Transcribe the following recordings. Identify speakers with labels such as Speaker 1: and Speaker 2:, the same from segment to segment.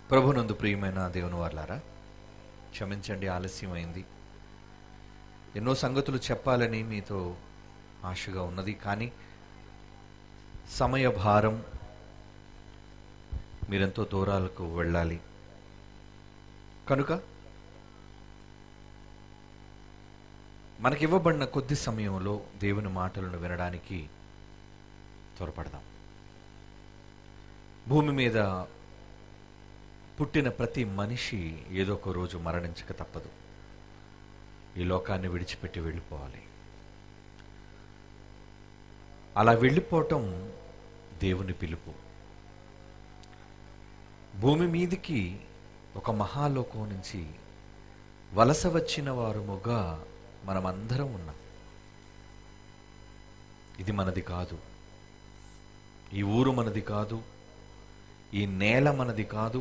Speaker 1: ప్రభునందు ప్రియమైన దేవుని వాళ్ళారా క్షమించండి ఆలస్యమైంది ఎన్నో సంగతులు చెప్పాలని మీతో ఆశగా ఉన్నది కానీ సమయ భారం మీరెంతో దూరాలకు వెళ్ళాలి కనుక మనకివ్వబడిన కొద్ది సమయంలో దేవుని మాటలను వినడానికి త్వరపడదాం భూమి మీద పుట్టిన ప్రతి మనిషి ఏదో ఒక రోజు మరణించక తప్పదు ఈ లోకాన్ని విడిచిపెట్టి వెళ్ళిపోవాలి అలా వెళ్ళిపోవటం దేవుని పిలుపు భూమి మీదికి ఒక మహాలోకం నుంచి వలస వచ్చిన వారముగా మనమందరం ఉన్నాం ఇది మనది కాదు ఈ ఊరు మనది కాదు ఈ నేల మనది కాదు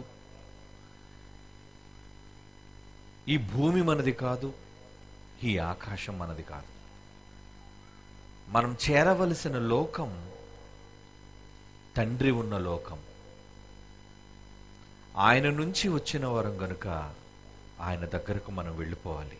Speaker 1: ఈ భూమి మనది కాదు ఈ ఆకాశం మనది కాదు మనం చేరవలసిన లోకం తండ్రి ఉన్న లోకం ఆయన నుంచి వచ్చిన వరం గనుక ఆయన దగ్గరకు మనం వెళ్ళిపోవాలి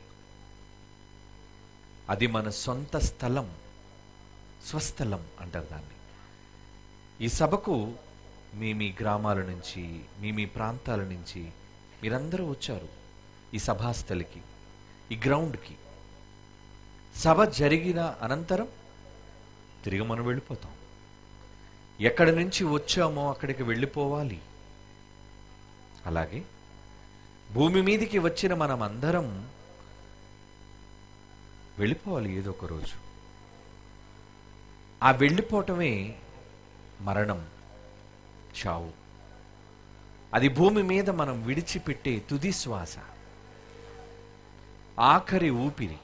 Speaker 1: అది మన సొంత స్థలం స్వస్థలం అంటారు దాన్ని ఈ సభకు మీ మీ గ్రామాల నుంచి మీ మీ ప్రాంతాల నుంచి మీరందరూ వచ్చారు ఈ సభాస్థలికి ఈ గ్రౌండ్కి సభ జరిగిన అనంతరం తిరిగి మనం వెళ్ళిపోతాం ఎక్కడి నుంచి వచ్చామో అక్కడికి వెళ్ళిపోవాలి అలాగే భూమి మీదికి వచ్చిన మనం అందరం వెళ్ళిపోవాలి ఏదో ఒక రోజు ఆ వెళ్ళిపోవటమే మరణం చావు అది భూమి మీద మనం విడిచిపెట్టే తుది శ్వాస ఆఖరి ఊపిరి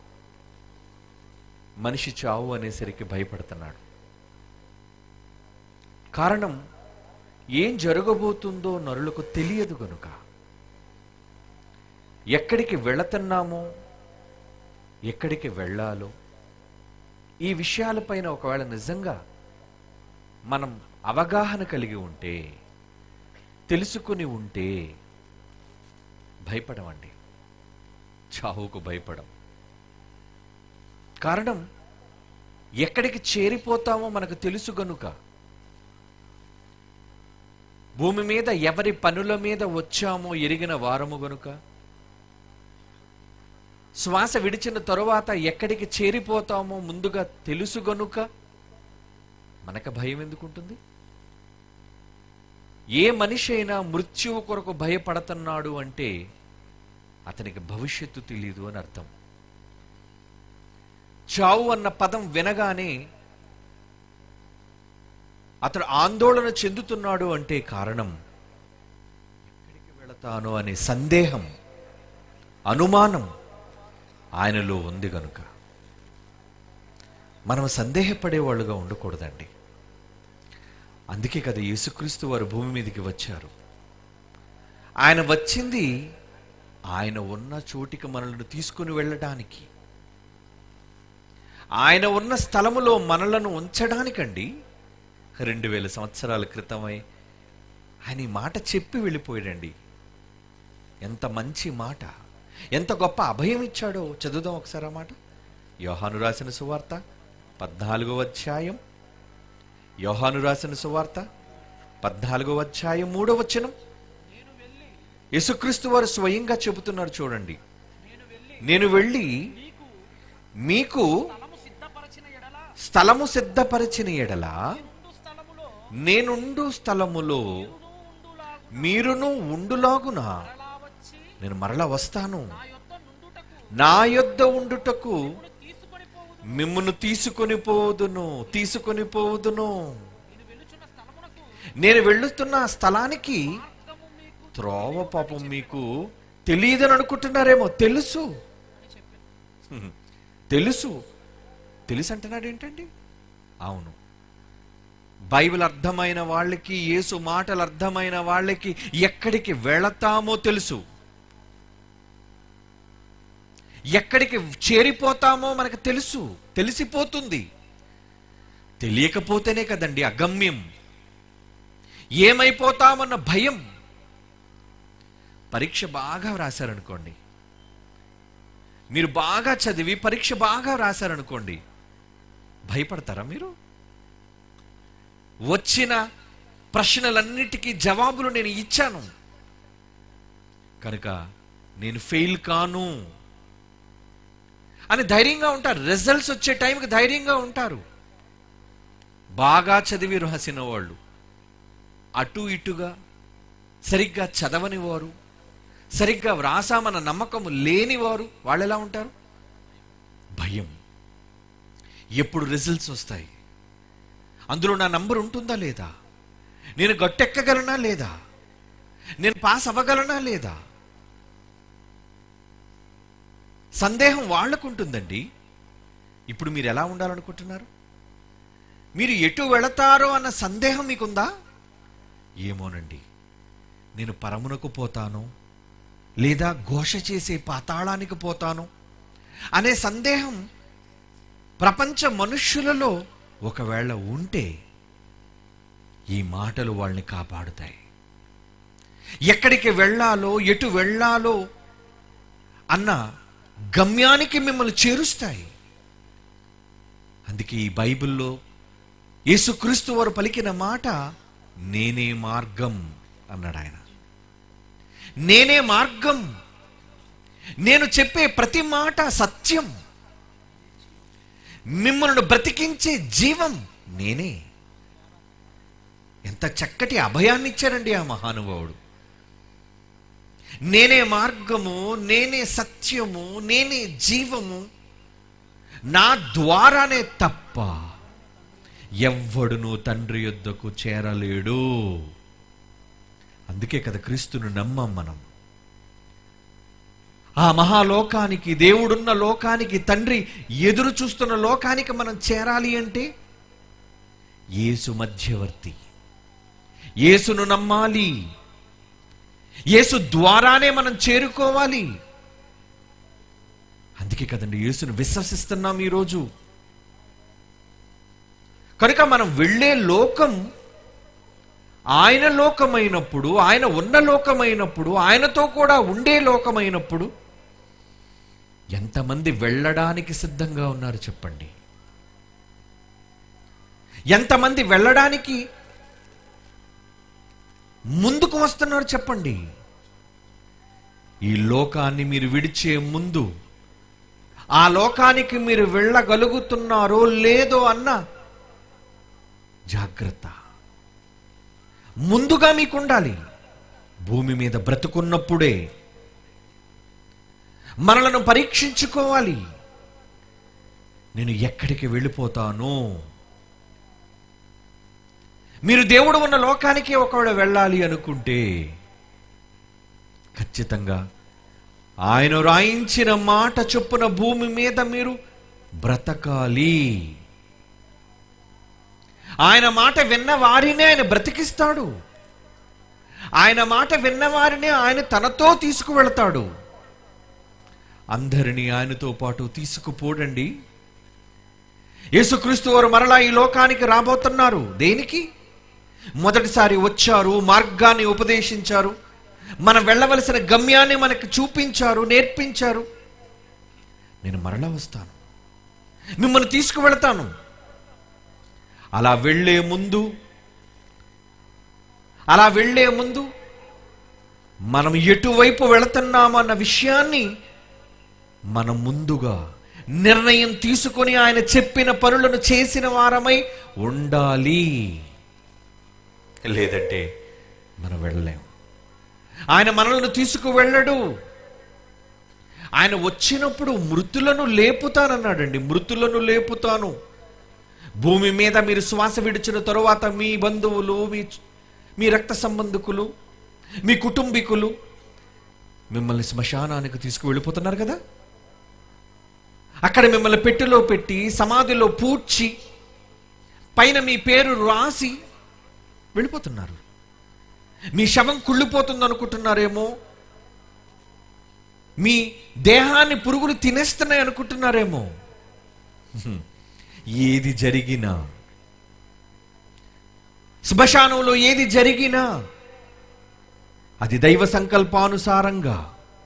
Speaker 1: మనిషి చావు అనేసరికి భయపడుతున్నాడు కారణం ఏం జరగబోతుందో నరులకు తెలియదు గనుక ఎక్కడికి వెళుతున్నామో ఎక్కడికి వెళ్ళాలో ఈ విషయాలపైన ఒకవేళ నిజంగా మనం అవగాహన కలిగి ఉంటే తెలుసుకుని ఉంటే భయపడమండి చావుకు భయపడం కారణం ఎక్కడికి చేరిపోతామో మనకు తెలుసు గనుక భూమి మీద ఎవరి పనుల మీద వచ్చామో ఎరిగిన వారము గనుక శ్వాస విడిచిన తరువాత ఎక్కడికి చేరిపోతామో ముందుగా తెలుసు గనుక మనకు భయం ఎందుకుంటుంది ఏ మనిషి అయినా మృత్యువు కొరకు భయపడుతున్నాడు అంటే అతనికి భవిష్యత్తు తెలియదు అని అర్థం చావు అన్న పదం వినగానే అతడు ఆందోళన చెందుతున్నాడు అంటే కారణం ఎక్కడికి వెళతాను అనే సందేహం అనుమానం ఆయనలో ఉంది గనుక మనం సందేహపడేవాళ్ళుగా ఉండకూడదండి అందుకే కదా యేసుక్రీస్తు వారు భూమి మీదకి వచ్చారు ఆయన వచ్చింది ఆయన ఉన్న చోటికి మనల్ని తీసుకుని వెళ్ళడానికి ఆయన ఉన్న స్థలములో మనలను ఉంచడానికండి రెండు వేల సంవత్సరాల క్రితమై ఆయన ఈ మాట చెప్పి వెళ్ళిపోయాడండి ఎంత మంచి మాట ఎంత గొప్ప అభయం ఇచ్చాడో చదువుదాం ఒకసారి ఆ మాట యోహాను రాసిన సువార్త పద్నాలుగో అధ్యాయం యోహాను రాసిన సువార్త పద్నాలుగో అధ్యాయం మూడో వచనం యేసుక్రీస్తు వారు స్వయంగా చెబుతున్నారు చూడండి నేను వెళ్ళి మీకు
Speaker 2: స్థలము సిద్ధపరచిన ఎడల
Speaker 1: స్థలము సిద్ధపరిచిన ఎడల
Speaker 2: ఉండు స్థలములో
Speaker 1: నేనుండు స్థలములో
Speaker 2: ఉండులా
Speaker 1: మీరును ఉండులాగున
Speaker 2: మరలా వచ్చి
Speaker 1: నేను మరలా వస్తాను
Speaker 2: నా యొద్ద నుండుటకు
Speaker 1: నా యొద్ద ఉండుటకు
Speaker 2: తీసుకొని పోవుదు
Speaker 1: మిమ్మును తీసుకొని పోదును తీసుకొని పోదును
Speaker 2: నేను వెళ్ళుచున్న స్థలమునకు
Speaker 1: నేను వెళ్ళుతున్న ఆ స్థలానికి
Speaker 2: మార్గము మీకు
Speaker 1: త్రోవ పాపం మీకు తెలియదని అనుకుంటున్నారేమో తెలుసు
Speaker 2: అని చెప్పాను
Speaker 1: హ్మ్. తెలుసు తెలుసు అంటున్నాడు ఏంటండి అవును బైబిల్ అర్థమైన వాళ్ళకి యేసు మాటలు అర్థమైన వాళ్ళకి ఎక్కడికి వెళతామో తెలుసు ఎక్కడికి చేరిపోతామో మనకు తెలుసు తెలిసిపోతుంది తెలియకపోతేనే కదండి అగమ్యం ఏమైపోతామన్న భయం పరీక్ష బాగా వ్రాసారనుకోండి మీరు బాగా చదివి పరీక్ష బాగా వ్రాసారనుకోండి భయపడతారా మీరు వచ్చిన ప్రశ్నలన్నిటికీ జవాబులు నేను ఇచ్చాను కనుక నేను ఫెయిల్ కాను అని ధైర్యంగా ఉంటారు రిజల్ట్స్ వచ్చే టైంకి ధైర్యంగా ఉంటారు బాగా చదివి రాసిన వాళ్ళు అటు ఇటుగా సరిగ్గా చదవని వారు సరిగ్గా వ్రాసామన్న నమ్మకము లేని వారు వాళ్ళు ఎలా ఉంటారు భయం ఎప్పుడు రిజల్ట్స్ వస్తాయి అందులో నా నంబర్ ఉంటుందా లేదా నేను గట్టెక్కగలనా లేదా నేను పాస్ అవ్వగలనా లేదా సందేహం వాళ్ళకు ఉంటుందండి ఇప్పుడు మీరు ఎలా ఉండాలనుకుంటున్నారు మీరు ఎటు వెళతారో అన్న సందేహం మీకుందా ఏమోనండి నేను పరమునకు పోతాను లేదా ఘోష చేసే పాతాళానికి పోతాను అనే సందేహం ప్రపంచ మనుష్యులలో ఒకవేళ ఉంటే ఈ మాటలు వాళ్ళని కాపాడుతాయి ఎక్కడికి వెళ్ళాలో ఎటు వెళ్ళాలో అన్న గమ్యానికి మిమ్మల్ని చేరుస్తాయి అందుకే ఈ బైబిల్లో యేసుక్రీస్తు వారు పలికిన మాట నేనే మార్గం అన్నాడు ఆయన నేనే మార్గం నేను చెప్పే ప్రతి మాట సత్యం మిమ్మల్ని బ్రతికించే జీవం నేనే ఎంత చక్కటి అభయాన్ని ఇచ్చారండి ఆ మహానుభావుడు నేనే మార్గము నేనే సత్యము నేనే జీవము నా ద్వారానే తప్ప ఎవ్వడును తండ్రి యొద్దకు చేరలేడు అందుకే కదా క్రీస్తును నమ్మం మనం ఆ మహాలోకానికి దేవుడున్న లోకానికి తండ్రి ఎదురు చూస్తున్న లోకానికి మనం చేరాలి అంటే యేసు మధ్యవర్తి యేసును నమ్మాలి యేసు ద్వారానే మనం చేరుకోవాలి అందుకే కదండి యేసును విశ్వసిస్తున్నాం ఈరోజు కనుక మనం వెళ్ళే లోకం ఆయన లోకమైనప్పుడు ఆయన ఉన్న లోకమైనప్పుడు ఆయనతో కూడా ఉండే లోకమైనప్పుడు ఎంతమంది వెళ్ళడానికి సిద్ధంగా ఉన్నారు చెప్పండి ఎంతమంది వెళ్ళడానికి ముందుకు వస్తున్నారు చెప్పండి ఈ లోకాన్ని మీరు విడిచే ముందు ఆ లోకానికి మీరు వెళ్ళగలుగుతున్నారో లేదో అన్న జాగ్రత్త ముందుగా మీకు ఉండాలి భూమి మీద బ్రతుకున్నప్పుడే మనలను పరీక్షించుకోవాలి నేను ఎక్కడికి వెళ్ళిపోతాను మీరు దేవుడు ఉన్న లోకానికి ఒకవేళ వెళ్ళాలి అనుకుంటే ఖచ్చితంగా ఆయన రాయించిన మాట చొప్పున భూమి మీద మీరు బ్రతకాలి ఆయన మాట విన్న వారినే ఆయన బ్రతికిస్తాడు ఆయన మాట విన్నవారినే ఆయన తనతో తీసుకువెళతాడు అందరినీ ఆయనతో పాటు తీసుకుపోడండి యేసుక్రీస్తు వారు మరలా ఈ లోకానికి రాబోతున్నారు దేనికి మొదటిసారి వచ్చారు మార్గాన్ని ఉపదేశించారు మనం వెళ్ళవలసిన గమ్యాన్ని మనకు చూపించారు నేర్పించారు నేను మరలా వస్తాను మిమ్మల్ని తీసుకువెళతాను అలా వెళ్ళే ముందు అలా వెళ్ళే ముందు మనం ఎటువైపు వెళుతున్నామన్న విషయాన్ని మనం ముందుగా నిర్ణయం తీసుకొని ఆయన చెప్పిన పనులను చేసిన వారమై ఉండాలి లేదంటే మనం వెళ్ళలేం ఆయన మనల్ని తీసుకువెళ్ళడు ఆయన వచ్చినప్పుడు మృతులను లేపుతానన్నాడండి మృతులను లేపుతాను భూమి మీద మీరు శ్వాస విడిచిన తరువాత మీ బంధువులు మీ మీ రక్త సంబంధికులు మీ కుటుంబీకులు మిమ్మల్ని శ్మశానానికి తీసుకువెళ్ళిపోతున్నారు కదా అక్కడ మిమ్మల్ని పెట్టెలో పెట్టి సమాధిలో పూడ్చి పైన మీ పేరు రాసి వెళ్ళిపోతున్నారు మీ శవం కుళ్ళిపోతుంది అనుకుంటున్నారేమో మీ దేహాన్ని పురుగులు తినేస్తున్నాయి అనుకుంటున్నారేమో హ్మ్. ఏది జరిగినా శ్మశానంలో ఏది జరిగినా అది దైవ సంకల్పానుసారంగా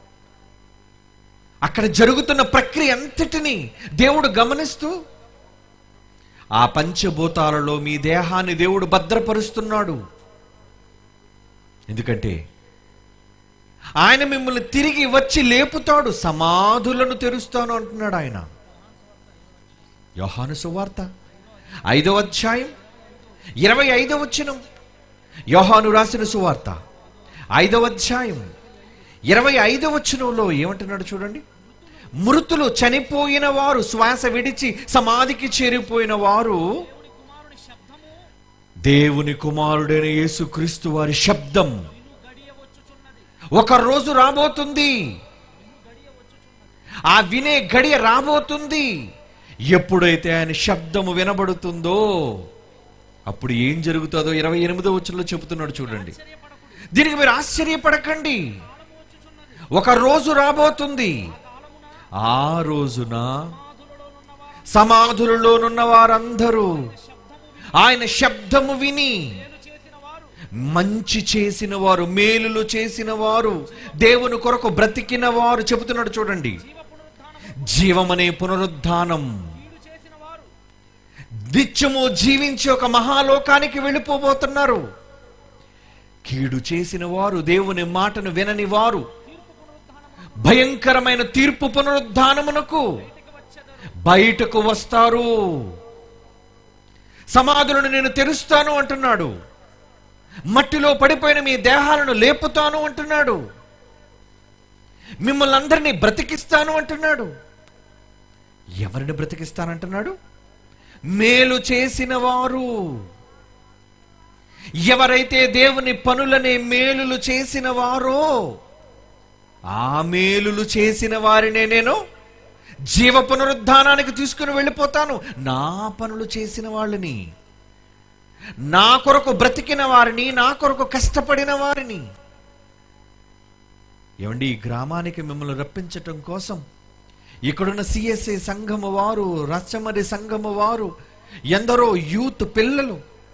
Speaker 1: అక్కడ జరుగుతున్న ప్రక్రియ అంతటిని దేవుడు గమనిస్తూ ఆ పంచభూతాలలో మీ దేహాన్ని దేవుడు భద్రపరుస్తున్నాడు ఎందుకంటే ఆయన మిమ్మల్ని తిరిగి వచ్చి లేపుతాడు సమాధులను తెరుస్తాను అంటున్నాడు ఆయన యోహాను సువార్త ఐదవ అధ్యాయం ఇరవై ఐదవ వచనం యోహాను రాసిన సువార్త ఐదవ అధ్యాయం ఇరవై ఐదవ వచనంలో ఏమంటున్నాడు చూడండి మృతులు చనిపోయిన వారు శ్వాస విడిచి సమాధికి చేరిపోయిన వారు
Speaker 2: కుమారుని శబ్దము
Speaker 1: దేవుని కుమారుడైన యేసుక్రీస్తు వారి శబ్దం
Speaker 2: గడియ వచ్చుచున్నది
Speaker 1: ఒక రోజు రాబోతుంది ఆ వినే గడియ రాబోతుంది ఎప్పుడైతే ఆయన శబ్దము వినబడుతుందో అప్పుడు ఏం జరుగుతుందో ఇరవై ఎనిమిదో వచ్చంలో చెబుతున్నాడు చూడండి
Speaker 2: ఆశ్చర్యపడకుడి
Speaker 1: దీనికి మీరు ఆశ్చర్యపడకండి
Speaker 2: కాలము వచ్చుచున్నది
Speaker 1: ఒక రోజు రాబోతుంది
Speaker 2: కాలమున
Speaker 1: ఆ రోజున
Speaker 2: సమాధులలో నున్నవారు
Speaker 1: సమాధులలోనున్న వారందరూ
Speaker 2: శబ్దము
Speaker 1: ఆయన శబ్దము విని
Speaker 2: మేలు చేసిన వారు
Speaker 1: మంచి చేసిన వారు మేలులు చేసిన వారు దేవుని కొరకు బ్రతికిన వారు చెబుతున్నాడు చూడండి
Speaker 2: జీవ పునరుద్ధానము
Speaker 1: జీవమనే పునరుద్ధానం
Speaker 2: కీడు చేసిన వారు
Speaker 1: నిత్యము జీవించి ఒక మహాలోకానికి వెళ్ళిపోబోతున్నారు కీడు చేసిన వారు దేవుని మాటను వినని వారు
Speaker 2: తీర్పు పునరుద్ధానము
Speaker 1: భయంకరమైన తీర్పు పునరుద్ధానమునకు
Speaker 2: బయటికి వచ్చెదరు
Speaker 1: బయటకు వస్తారు సమాధులను నేను తెరుస్తాను అంటున్నాడు మట్టిలో పడిపోయిన మీ దేహాలను లేపుతాను అంటున్నాడు మిమ్మల్ని అందరినీ బ్రతికిస్తాను అంటున్నాడు ఎవరిని బ్రతికిస్తానంటున్నాడు మేలు చేసిన వారు ఎవరైతే దేవుని పనులనే మేలులు చేసిన వారో ఆ మేలులు చేసిన వారినే నేను జీవ పునరుద్ధానానికి తీసుకుని వెళ్ళిపోతాను నా పనులు చేసిన వాళ్ళని నా కొరకు బ్రతికిన వారిని నా కొరకు కష్టపడిన వారిని ఏమండి ఈ గ్రామానికి మిమ్మల్ని రప్పించటం కోసం ఇక్కడున్న సిఎస్ఏ సంఘము వారు రచ్చమరి సంఘము వారు ఎందరో యూత్ పిల్లలు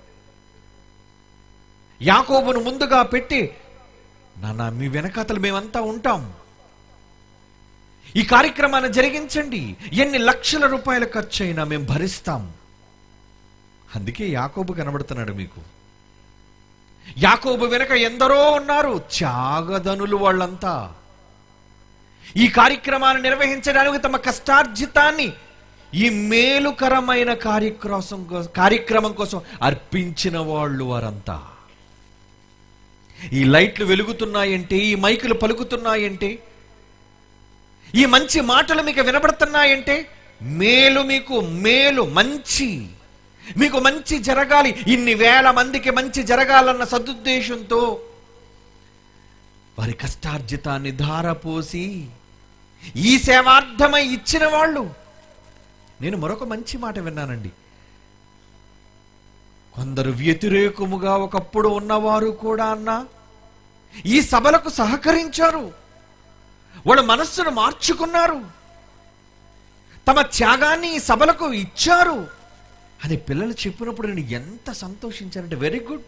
Speaker 1: యాకోబును ముందుగా పెట్టి నాన్న మీ వెనకాతలు మేమంతా ఉంటాం ఈ కార్యక్రమాన్ని జరిగించండి ఎన్ని లక్షల రూపాయల ఖర్చు అయినా మేము భరిస్తాం అందుకే యాకోబు కనబడుతున్నాడు మీకు యాకోబు వెనక ఎందరో ఉన్నారు త్యాగధనులు వాళ్ళంతా ఈ కార్యక్రమాన్ని నిర్వహించడానికి తమ కష్టార్జితాన్ని ఈ మేలుకరమైన కార్యక్రమం కోసం కార్యక్రమం కోసం అర్పించిన వాళ్ళు వారంతా ఈ లైట్లు వెలుగుతున్నాయంటే ఈ మైకులు పలుకుతున్నాయంటే ఈ మంచి మాటలు మీకు వినబడుతున్నాయంటే మేలు మీకు మేలు మంచి మీకు మంచి జరగాలి ఇన్ని వేల మందికి మంచి జరగాలన్న సదుద్దేశంతో వారి కష్టార్జితాన్ని ధారపోసి ఈ సేవార్థమై ఇచ్చిన వాళ్ళు నేను మరొక మంచి మాట విన్నానండి కొందరు వ్యతిరేకముగా ఒకప్పుడు ఉన్నవారు కూడా అన్నా ఈ సభలకు సహకరించారు వాళ్ళ మనస్సును మార్చుకున్నారు తమ త్యాగాన్ని ఈ సభలకు ఇచ్చారు అని పిల్లలు చెప్పినప్పుడు నేను ఎంత సంతోషించానంటే వెరీ గుడ్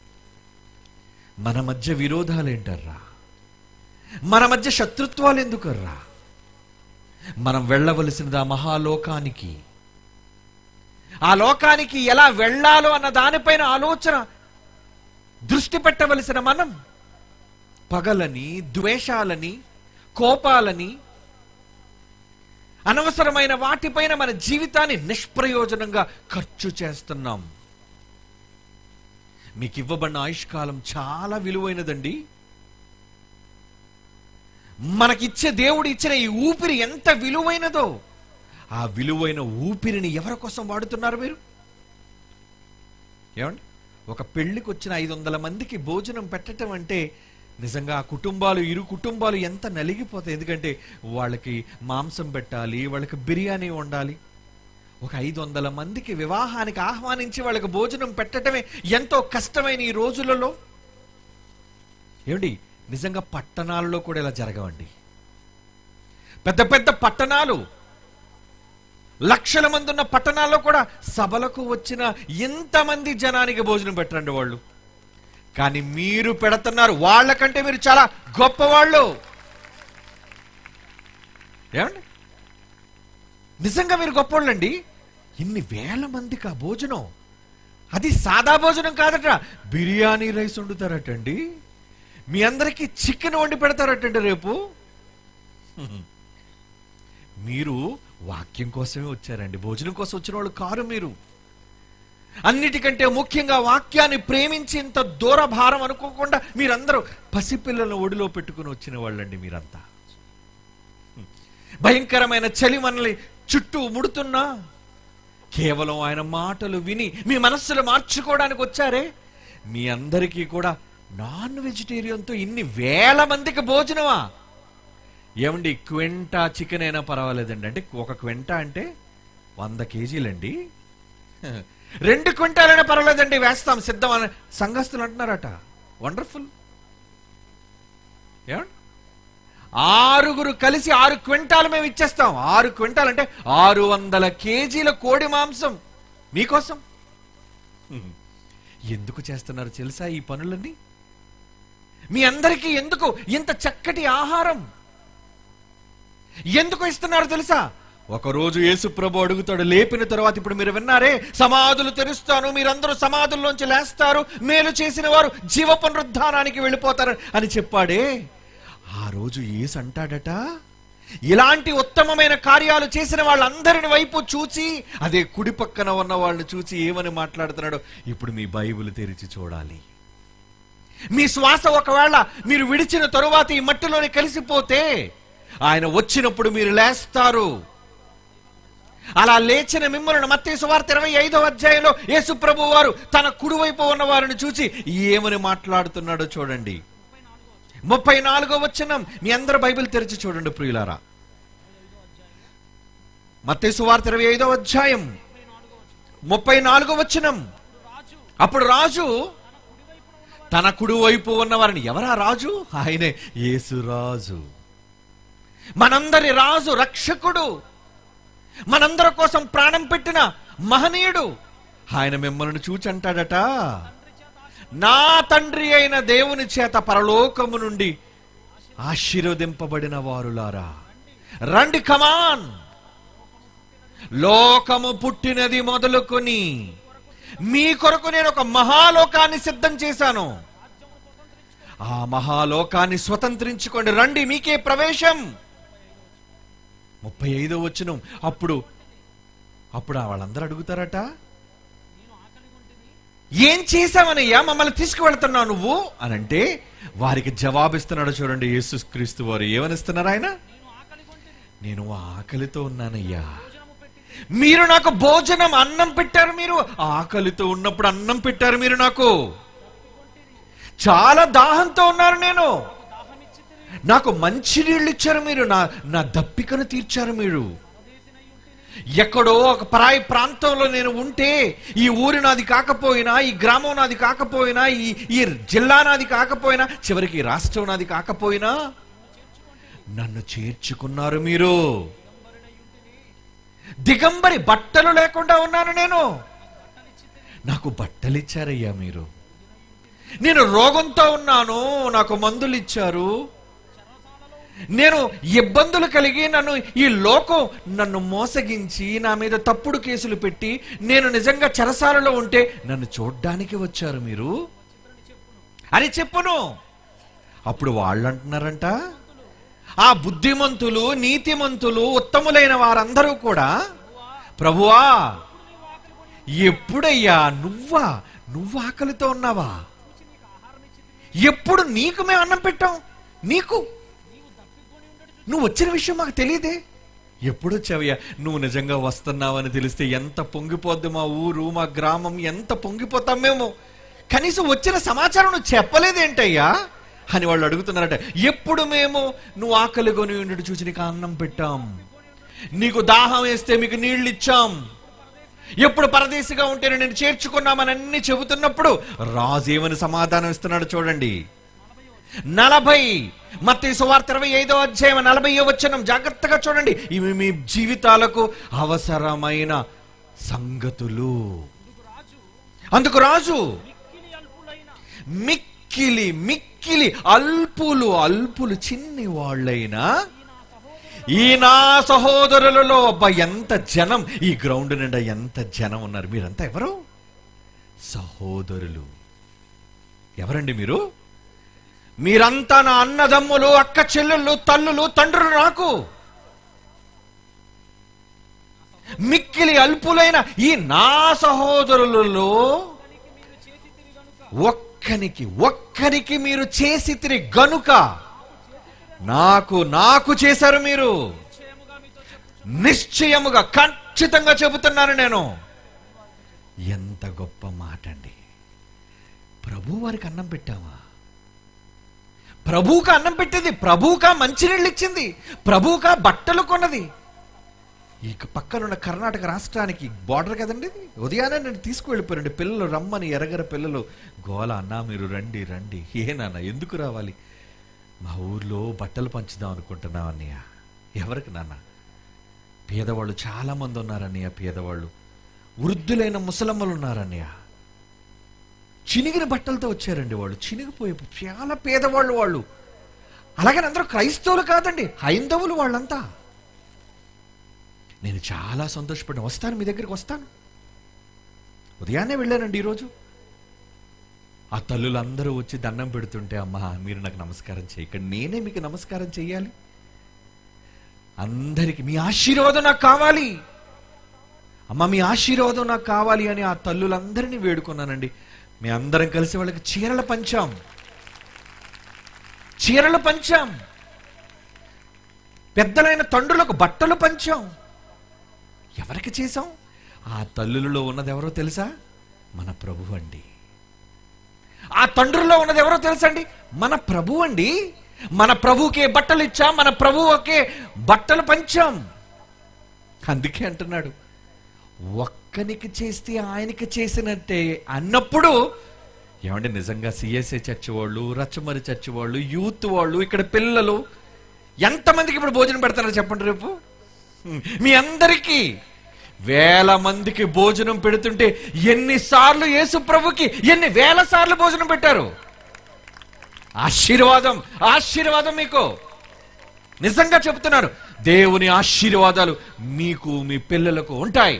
Speaker 1: మన మధ్య విరోధాలు ఏంటర్రా మన మధ్య శత్రుత్వాలు ఎందుకర్రా మనం వెళ్ళవలసినది ఆ మహాలోకానికి ఆ లోకానికి ఎలా వెళ్ళాలో అన్న దానిపైన ఆలోచన దృష్టి పెట్టవలసిన మనం పగలని ద్వేషాలని కోపాలని అనవసరమైన వాటిపైన మన జీవితాన్ని నిష్ప్రయోజనంగా ఖర్చు చేస్తున్నాం మీకు ఇవ్వబడిన ఆయుష్కాలం చాలా విలువైనదండి మనకిచ్చే దేవుడు ఇచ్చిన ఈ ఊపిరి ఎంత విలువైనదో ఆ విలువైన ఊపిరిని ఎవరి కోసం వాడుతున్నారు మీరు ఏమండి ఒక పెళ్లికి వచ్చిన ఐదు వందల మందికి భోజనం పెట్టడం అంటే నిజంగా ఆ కుటుంబాలు ఇరు కుటుంబాలు ఎంత నలిగిపోతాయి ఎందుకంటే వాళ్ళకి మాంసం పెట్టాలి వాళ్ళకి బిర్యానీ వండాలి ఒక ఐదు వందల మందికి వివాహానికి ఆహ్వానించి వాళ్ళకి భోజనం పెట్టడమే ఎంతో కష్టమైన ఈ రోజులలో ఏమండి నిజంగా పట్టణాలలో కూడా ఇలా జరగవండి పెద్ద పెద్ద పట్టణాలు లక్షల మంది ఉన్న పట్టణాల్లో కూడా సభలకు వచ్చిన ఇంతమంది జనానికి భోజనం పెట్టరండి వాళ్ళు కానీ మీరు పెడుతున్నారు వాళ్ళకంటే మీరు చాలా గొప్పవాళ్ళు ఏమండి నిజంగా మీరు గొప్పవాళ్ళండి ఇన్ని వేల మందికి ఆ భోజనం అది సాదా భోజనం కాదట బిర్యానీ రైస్ వండుతారటండి మీ అందరికీ చికెన్ వండి పెడతారటండి రేపు హ్మ్. మీరు వాక్యం కోసమే వచ్చారండి భోజనం కోసం వచ్చిన వాళ్ళు కారు మీరు అన్నిటికంటే ముఖ్యంగా వాక్యాన్ని ప్రేమించి ఇంత దూర భారం అనుకోకుండా మీరందరూ పసిపిల్లలను ఒడిలో పెట్టుకుని వచ్చిన వాళ్ళండి మీరంతా భయంకరమైన చలి మనల్ని చుట్టూ ముడుతున్నా కేవలం ఆయన మాటలు విని మీ మనస్సులు మార్చుకోవడానికి వచ్చారే మీ అందరికీ కూడా నాన్ వెజిటేరియన్తో ఇన్ని వేల మందికి భోజనమా ఏమండి క్వింటా చికెన్ అయినా పర్వాలేదండి అంటే ఒక క్వింటా అంటే వంద కేజీలండి రెండు క్వింటాలైనా పర్వాలేదండి వేస్తాం సిద్ధం అని సంఘస్థులు అంటున్నారట వండర్ఫుల్ ఏమండి ఆరుగురు కలిసి ఆరు క్వింటాలు మేము ఇచ్చేస్తాం ఆరు క్వింటాల్ అంటే ఆరు వందల కేజీల కోడి మాంసం మీకోసం హ్మ్. ఎందుకు చేస్తున్నారు తెలుసా ఈ పనులన్నీ మీ అందరికీ ఎందుకు ఇంత చక్కటి ఆహారం ఎందుకు ఇస్తున్నారు తెలుసా ఒకరోజు యేసు ప్రభు అడుగుతాడు లేపిన తర్వాత ఇప్పుడు మీరు విన్నారే సమాధులు తెరుస్తాను మీరందరూ సమాధుల్లోంచి లేస్తారు మేలు చేసిన వారు జీవ పునరుద్ధానానికి వెళ్ళిపోతారు అని చెప్పాడే ఆ రోజు యేసు అంటాడట ఇలాంటి ఉత్తమమైన కార్యాలు చేసిన వాళ్ళందరిని వైపు చూచి అదే కుడి పక్కన ఉన్న వాళ్ళని చూచి ఏమని మాట్లాడుతున్నాడో ఇప్పుడు మీ బైబిల్ తెరిచి చూడాలి మీ శ్వాస ఒకవేళ మీరు విడిచిన తరువాత ఈ మట్టిలోని కలిసిపోతే ఆయన వచ్చినప్పుడు మీరు లేస్తారు అలా లేచిన మిమ్మల్ని మత్తయి సువార్త ఇరవై ఐదవ అధ్యాయంలో యేసు ప్రభు వారు తన కుడివైపు ఉన్న వారిని చూచి ఏమని మాట్లాడుతున్నాడో చూడండి ముప్పై నాలుగో వచనం మీ అందరు బైబిల్ తెరిచి చూడండి ప్రియులారా మత్తయి సువార్త ఇరవై ఐదో అధ్యాయం ముప్పై నాలుగో వచనం
Speaker 2: రాజు
Speaker 1: అప్పుడు రాజు తన కుడి వైపు ఉన్నవారిని ఎవరా రాజు ఆయనే యేసు రాజు మనందరి రాజు రక్షకుడు మనందరి కోసం ప్రాణం పెట్టిన మహనీయుడు ఆయన మిమ్మల్ని చూచి అంటాడట నా తండ్రి అయిన దేవుని చేత పరలోకము నుండి ఆశీర్వదింపబడిన వారులారా రండి కమాన్ లోకము పుట్టినది మొదలుకొని మీ కొరకు నేను ఒక మహాలోకాన్ని సిద్ధం చేశాను ఆ మహాలోకాన్ని స్వతంత్రించుకోండి రండి మీకే ప్రవేశం ముప్పై ఐదో వచ్చిన అప్పుడు అప్పుడు ఆ వాళ్ళందరూ అడుగుతారట ఏం చేశావనయ్యా మమ్మల్ని తీసుకువెళ్తున్నావు నువ్వు అని అంటే వారికి జవాబిస్తున్నాడు చూడండి యేసు క్రీస్తు వారు ఏమనిస్తున్నారు ఆయన
Speaker 2: నేను ఆకలి కొంటిని
Speaker 1: నేను ఆకలితో ఉన్నానయ్యా
Speaker 2: భోజనము పెట్టి
Speaker 1: మీరు నాకు భోజనం అన్నం పెట్టారు మీరు ఆకలితో ఉన్నప్పుడు అన్నం పెట్టారు మీరు నాకు చాలా దాహంతో ఉన్నారు నేను
Speaker 2: దాహమిచ్చి
Speaker 1: నాకు మంచి నీళ్ళు ఇచ్చారు మీరు నా నా దప్పికను తీర్చారు మీరు ఎక్కడో ఒక పరాయి ప్రాంతంలో నేను ఉంటే ఈ ఊరి నాది కాకపోయినా ఈ గ్రామం నాది కాకపోయినా ఈ ఈ జిల్లా నాది కాకపోయినా చివరికి ఈ రాష్ట్రం నాది కాకపోయినా నన్ను చేర్చుకున్నారు మీరు దిగంబరి బట్టలు లేకుండా ఉన్నాను నేను నాకు బట్టలు ఇచ్చారయ్యా మీరు నేను రోగంతో ఉన్నాను నాకు మందులు ఇచ్చారు నేను ఇబ్బందులు కలిగి నన్ను ఈ లోకం నన్ను మోసగించి నా మీద తప్పుడు కేసులు పెట్టి నేను నిజంగా చెరసాలలో ఉంటే నన్ను చూడ్డానికి వచ్చారు మీరు అని చెప్పును అప్పుడు వాళ్ళు అంటున్నారంట ఆ బుద్ధిమంతులు నీతిమంతులు ఉత్తములైన వారందరూ కూడా ప్రభువా ఎప్పుడయ్యా నువ్వా నువ్వు ఆకలితో ఉన్నావా ఎప్పుడు నీకు మేము అన్నం పెట్టాం నీకు నువ్వు వచ్చిన విషయం మాకు తెలియదే ఎప్పుడు వచ్చావయ్యా నువ్వు నిజంగా వస్తున్నావని తెలిస్తే ఎంత పొంగిపోద్ది మా ఊరు మా గ్రామం ఎంత పొంగిపోతాం మేము కనీసం వచ్చిన సమాచారం నువ్వు చెప్పలేదేంటయ్యా అని వాళ్ళు అడుగుతున్నారట ఎప్పుడు మేము నువ్వు ఆకలి కొని ఉండి చూసి నీకు అన్నం పెట్టాం నీకు దాహం వేస్తే మీకు నీళ్ళు ఇచ్చాం ఎప్పుడు పరదేశిగా ఉంటే నేను చేర్చుకున్నామని అన్ని చెబుతున్నప్పుడు రాజు ఏమని సమాధానం ఇస్తున్నాడు చూడండి నలభై మత్తయి సువార్త ఇరవై ఐదో అధ్యాయం నలభై వచనం జాగ్రత్తగా చూడండి ఇవి మీ జీవితాలకు అవసరమైన సంగతులు
Speaker 2: రాజు
Speaker 1: అందుకు రాజు
Speaker 2: మిక్కిలి అల్పులైన
Speaker 1: మిక్కిలి మిక్కిలి అల్పులు అల్పులు చిన్ని వాళ్ళైనా ఈ నా సహోదరులలో అబ్బా ఎంత జనం ఈ గ్రౌండ్ నిండా ఎంత జనం ఉన్నారు మీరంతా ఎవరు సహోదరులు ఎవరండి మీరు మీరంతా నా అన్నదమ్ములు అక్క చెల్లెళ్ళు తల్లులు తండ్రులు నాకు మిక్కిలి అల్పులైన ఈ నా సహోదరులలో ఒక్కనికి ఒక్కరికి మీరు చేసి తిరిగి గనుక నాకు నాకు చేశారు మీరు
Speaker 2: నిశ్చయముగా మీతో చెప్పు
Speaker 1: నిశ్చయముగా ఖచ్చితంగా చెబుతున్నాను నేను ఎంత గొప్ప మాట అండి ప్రభు వారికి అన్నం పెట్టావా ప్రభువుకా అన్నం పెట్టింది ప్రభువుకా మంచినీళ్ళు ఇచ్చింది ప్రభువుకా బట్టలు కొన్నది ఈ పక్కనున్న కర్ణాటక రాష్ట్రానికి బార్డర్ కదండి ఇది ఉదయాన్నే నేను తీసుకువెళ్ళిపోయారండి పిల్లలు రమ్మని ఎరగర పిల్లలు గోల అన్నా మీరు రండి రండి ఏ నాన్న ఎందుకు రావాలి మా ఊర్లో బట్టలు పంచుదాం అనుకుంటున్నాం అన్నయ్య ఎవరికి నాన్న పేదవాళ్ళు చాలా మంది ఉన్నారన్నయ్య పేదవాళ్ళు వృద్ధులైన ముసలమ్మలు ఉన్నారన్నయ్య చినిగిన బట్టలతో వచ్చారండి వాళ్ళు చినిగిపోయి చాలా పేదవాళ్ళు వాళ్ళు అలాగని అందరూ క్రైస్తవులు కాదండి హైందవులు వాళ్ళంతా నేను చాలా సంతోషపడ్డాను వస్తాను మీ దగ్గరికి వస్తాను ఉదయాన్నే వెళ్ళానండి ఈరోజు ఆ తల్లులందరూ వచ్చి దండం పెడుతుంటే అమ్మా మీరు నాకు నమస్కారం చేయకండి నేనే మీకు నమస్కారం చెయ్యాలి అందరికి మీ ఆశీర్వాదం నాకు కావాలి అమ్మ మీ ఆశీర్వాదం నాకు కావాలి అని ఆ తల్లులందరినీ వేడుకున్నానండి మీ అందరం కలిసి వాళ్ళకి చీరలు పంచాం చీరలు పంచాం పెద్దలైన తండ్రులకు బట్టలు పంచాం ఎవరికి చేశాం ఆ తల్లులలో ఉన్నది ఎవరో తెలుసా మన ప్రభు అండి ఆ తండ్రుల్లో ఉన్నది ఎవరో తెలుసండి మన ప్రభు అండి మన ప్రభుకే బట్టలు ఇచ్చాం మన ప్రభువుకే బట్టలు పంచాం అందుకే అంటున్నాడు ఒక్కనికి చేస్తే ఆయనకి చేసినట్టే అన్నప్పుడు ఏమంటే నిజంగా సిఎస్ఏ చర్చ్ వాళ్ళు రచ్చమరి చర్చ్ వాళ్ళు యూత్ వాళ్ళు ఇక్కడ పిల్లలు ఎంతమందికి ఇప్పుడు భోజనం పెడతారో చెప్పండి రేపు హ్మ్. మీ అందరికీ వేల మందికి భోజనం పెడుతుంటే ఎన్నిసార్లు యేసు ప్రభుకి ఎన్ని వేల సార్లు భోజనం పెట్టారు ఆశీర్వాదం ఆశీర్వాదం మీకు నిజంగా చెప్తున్నారు దేవుని ఆశీర్వాదాలు మీకు మీ పిల్లలకు ఉంటాయి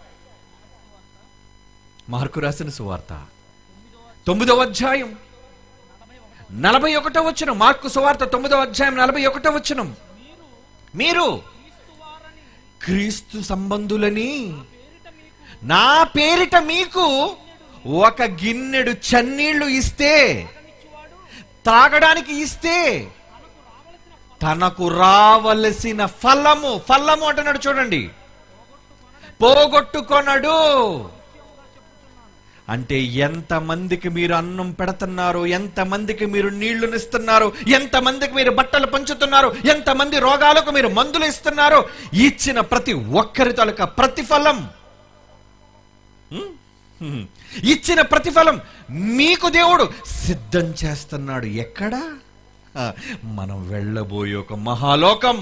Speaker 1: మార్కు రాసిన సువార్త తొమ్మిదవ అధ్యాయం నలభై ఒకటో వచ్చిన మార్కు సువార్త తొమ్మిదవ అధ్యాయం నలభై ఒకటో వచ్చిన మీరు క్రీస్తు సంబంధులని నా పేరిట మీకు ఒక గిన్నెడు చన్నీళ్లు ఇస్తే త్రాగడానికి ఇస్తే తనకు రావలసిన ఫలము ఫలము అంటున్నాడు చూడండి పోగొట్టుకొనడు అంటే ఎంతమందికి మీరు అన్నం పెడుతున్నారు ఎంతమందికి మీరు నీళ్లునిస్తున్నారు ఎంతమందికి మీరు బట్టలు పంచుతున్నారు ఎంతమంది రోగాలకు మీరు మందులు ఇస్తున్నారు ఇచ్చిన ప్రతి ఒక్కరి తాలూకా ప్రతిఫలం హ్మ్? హ్మ్. ఇచ్చిన ప్రతిఫలం మీకు దేవుడు సిద్ధం చేస్తున్నాడు ఎక్కడా ఆ, మనం వెళ్ళబోయే ఒక మహాలోకం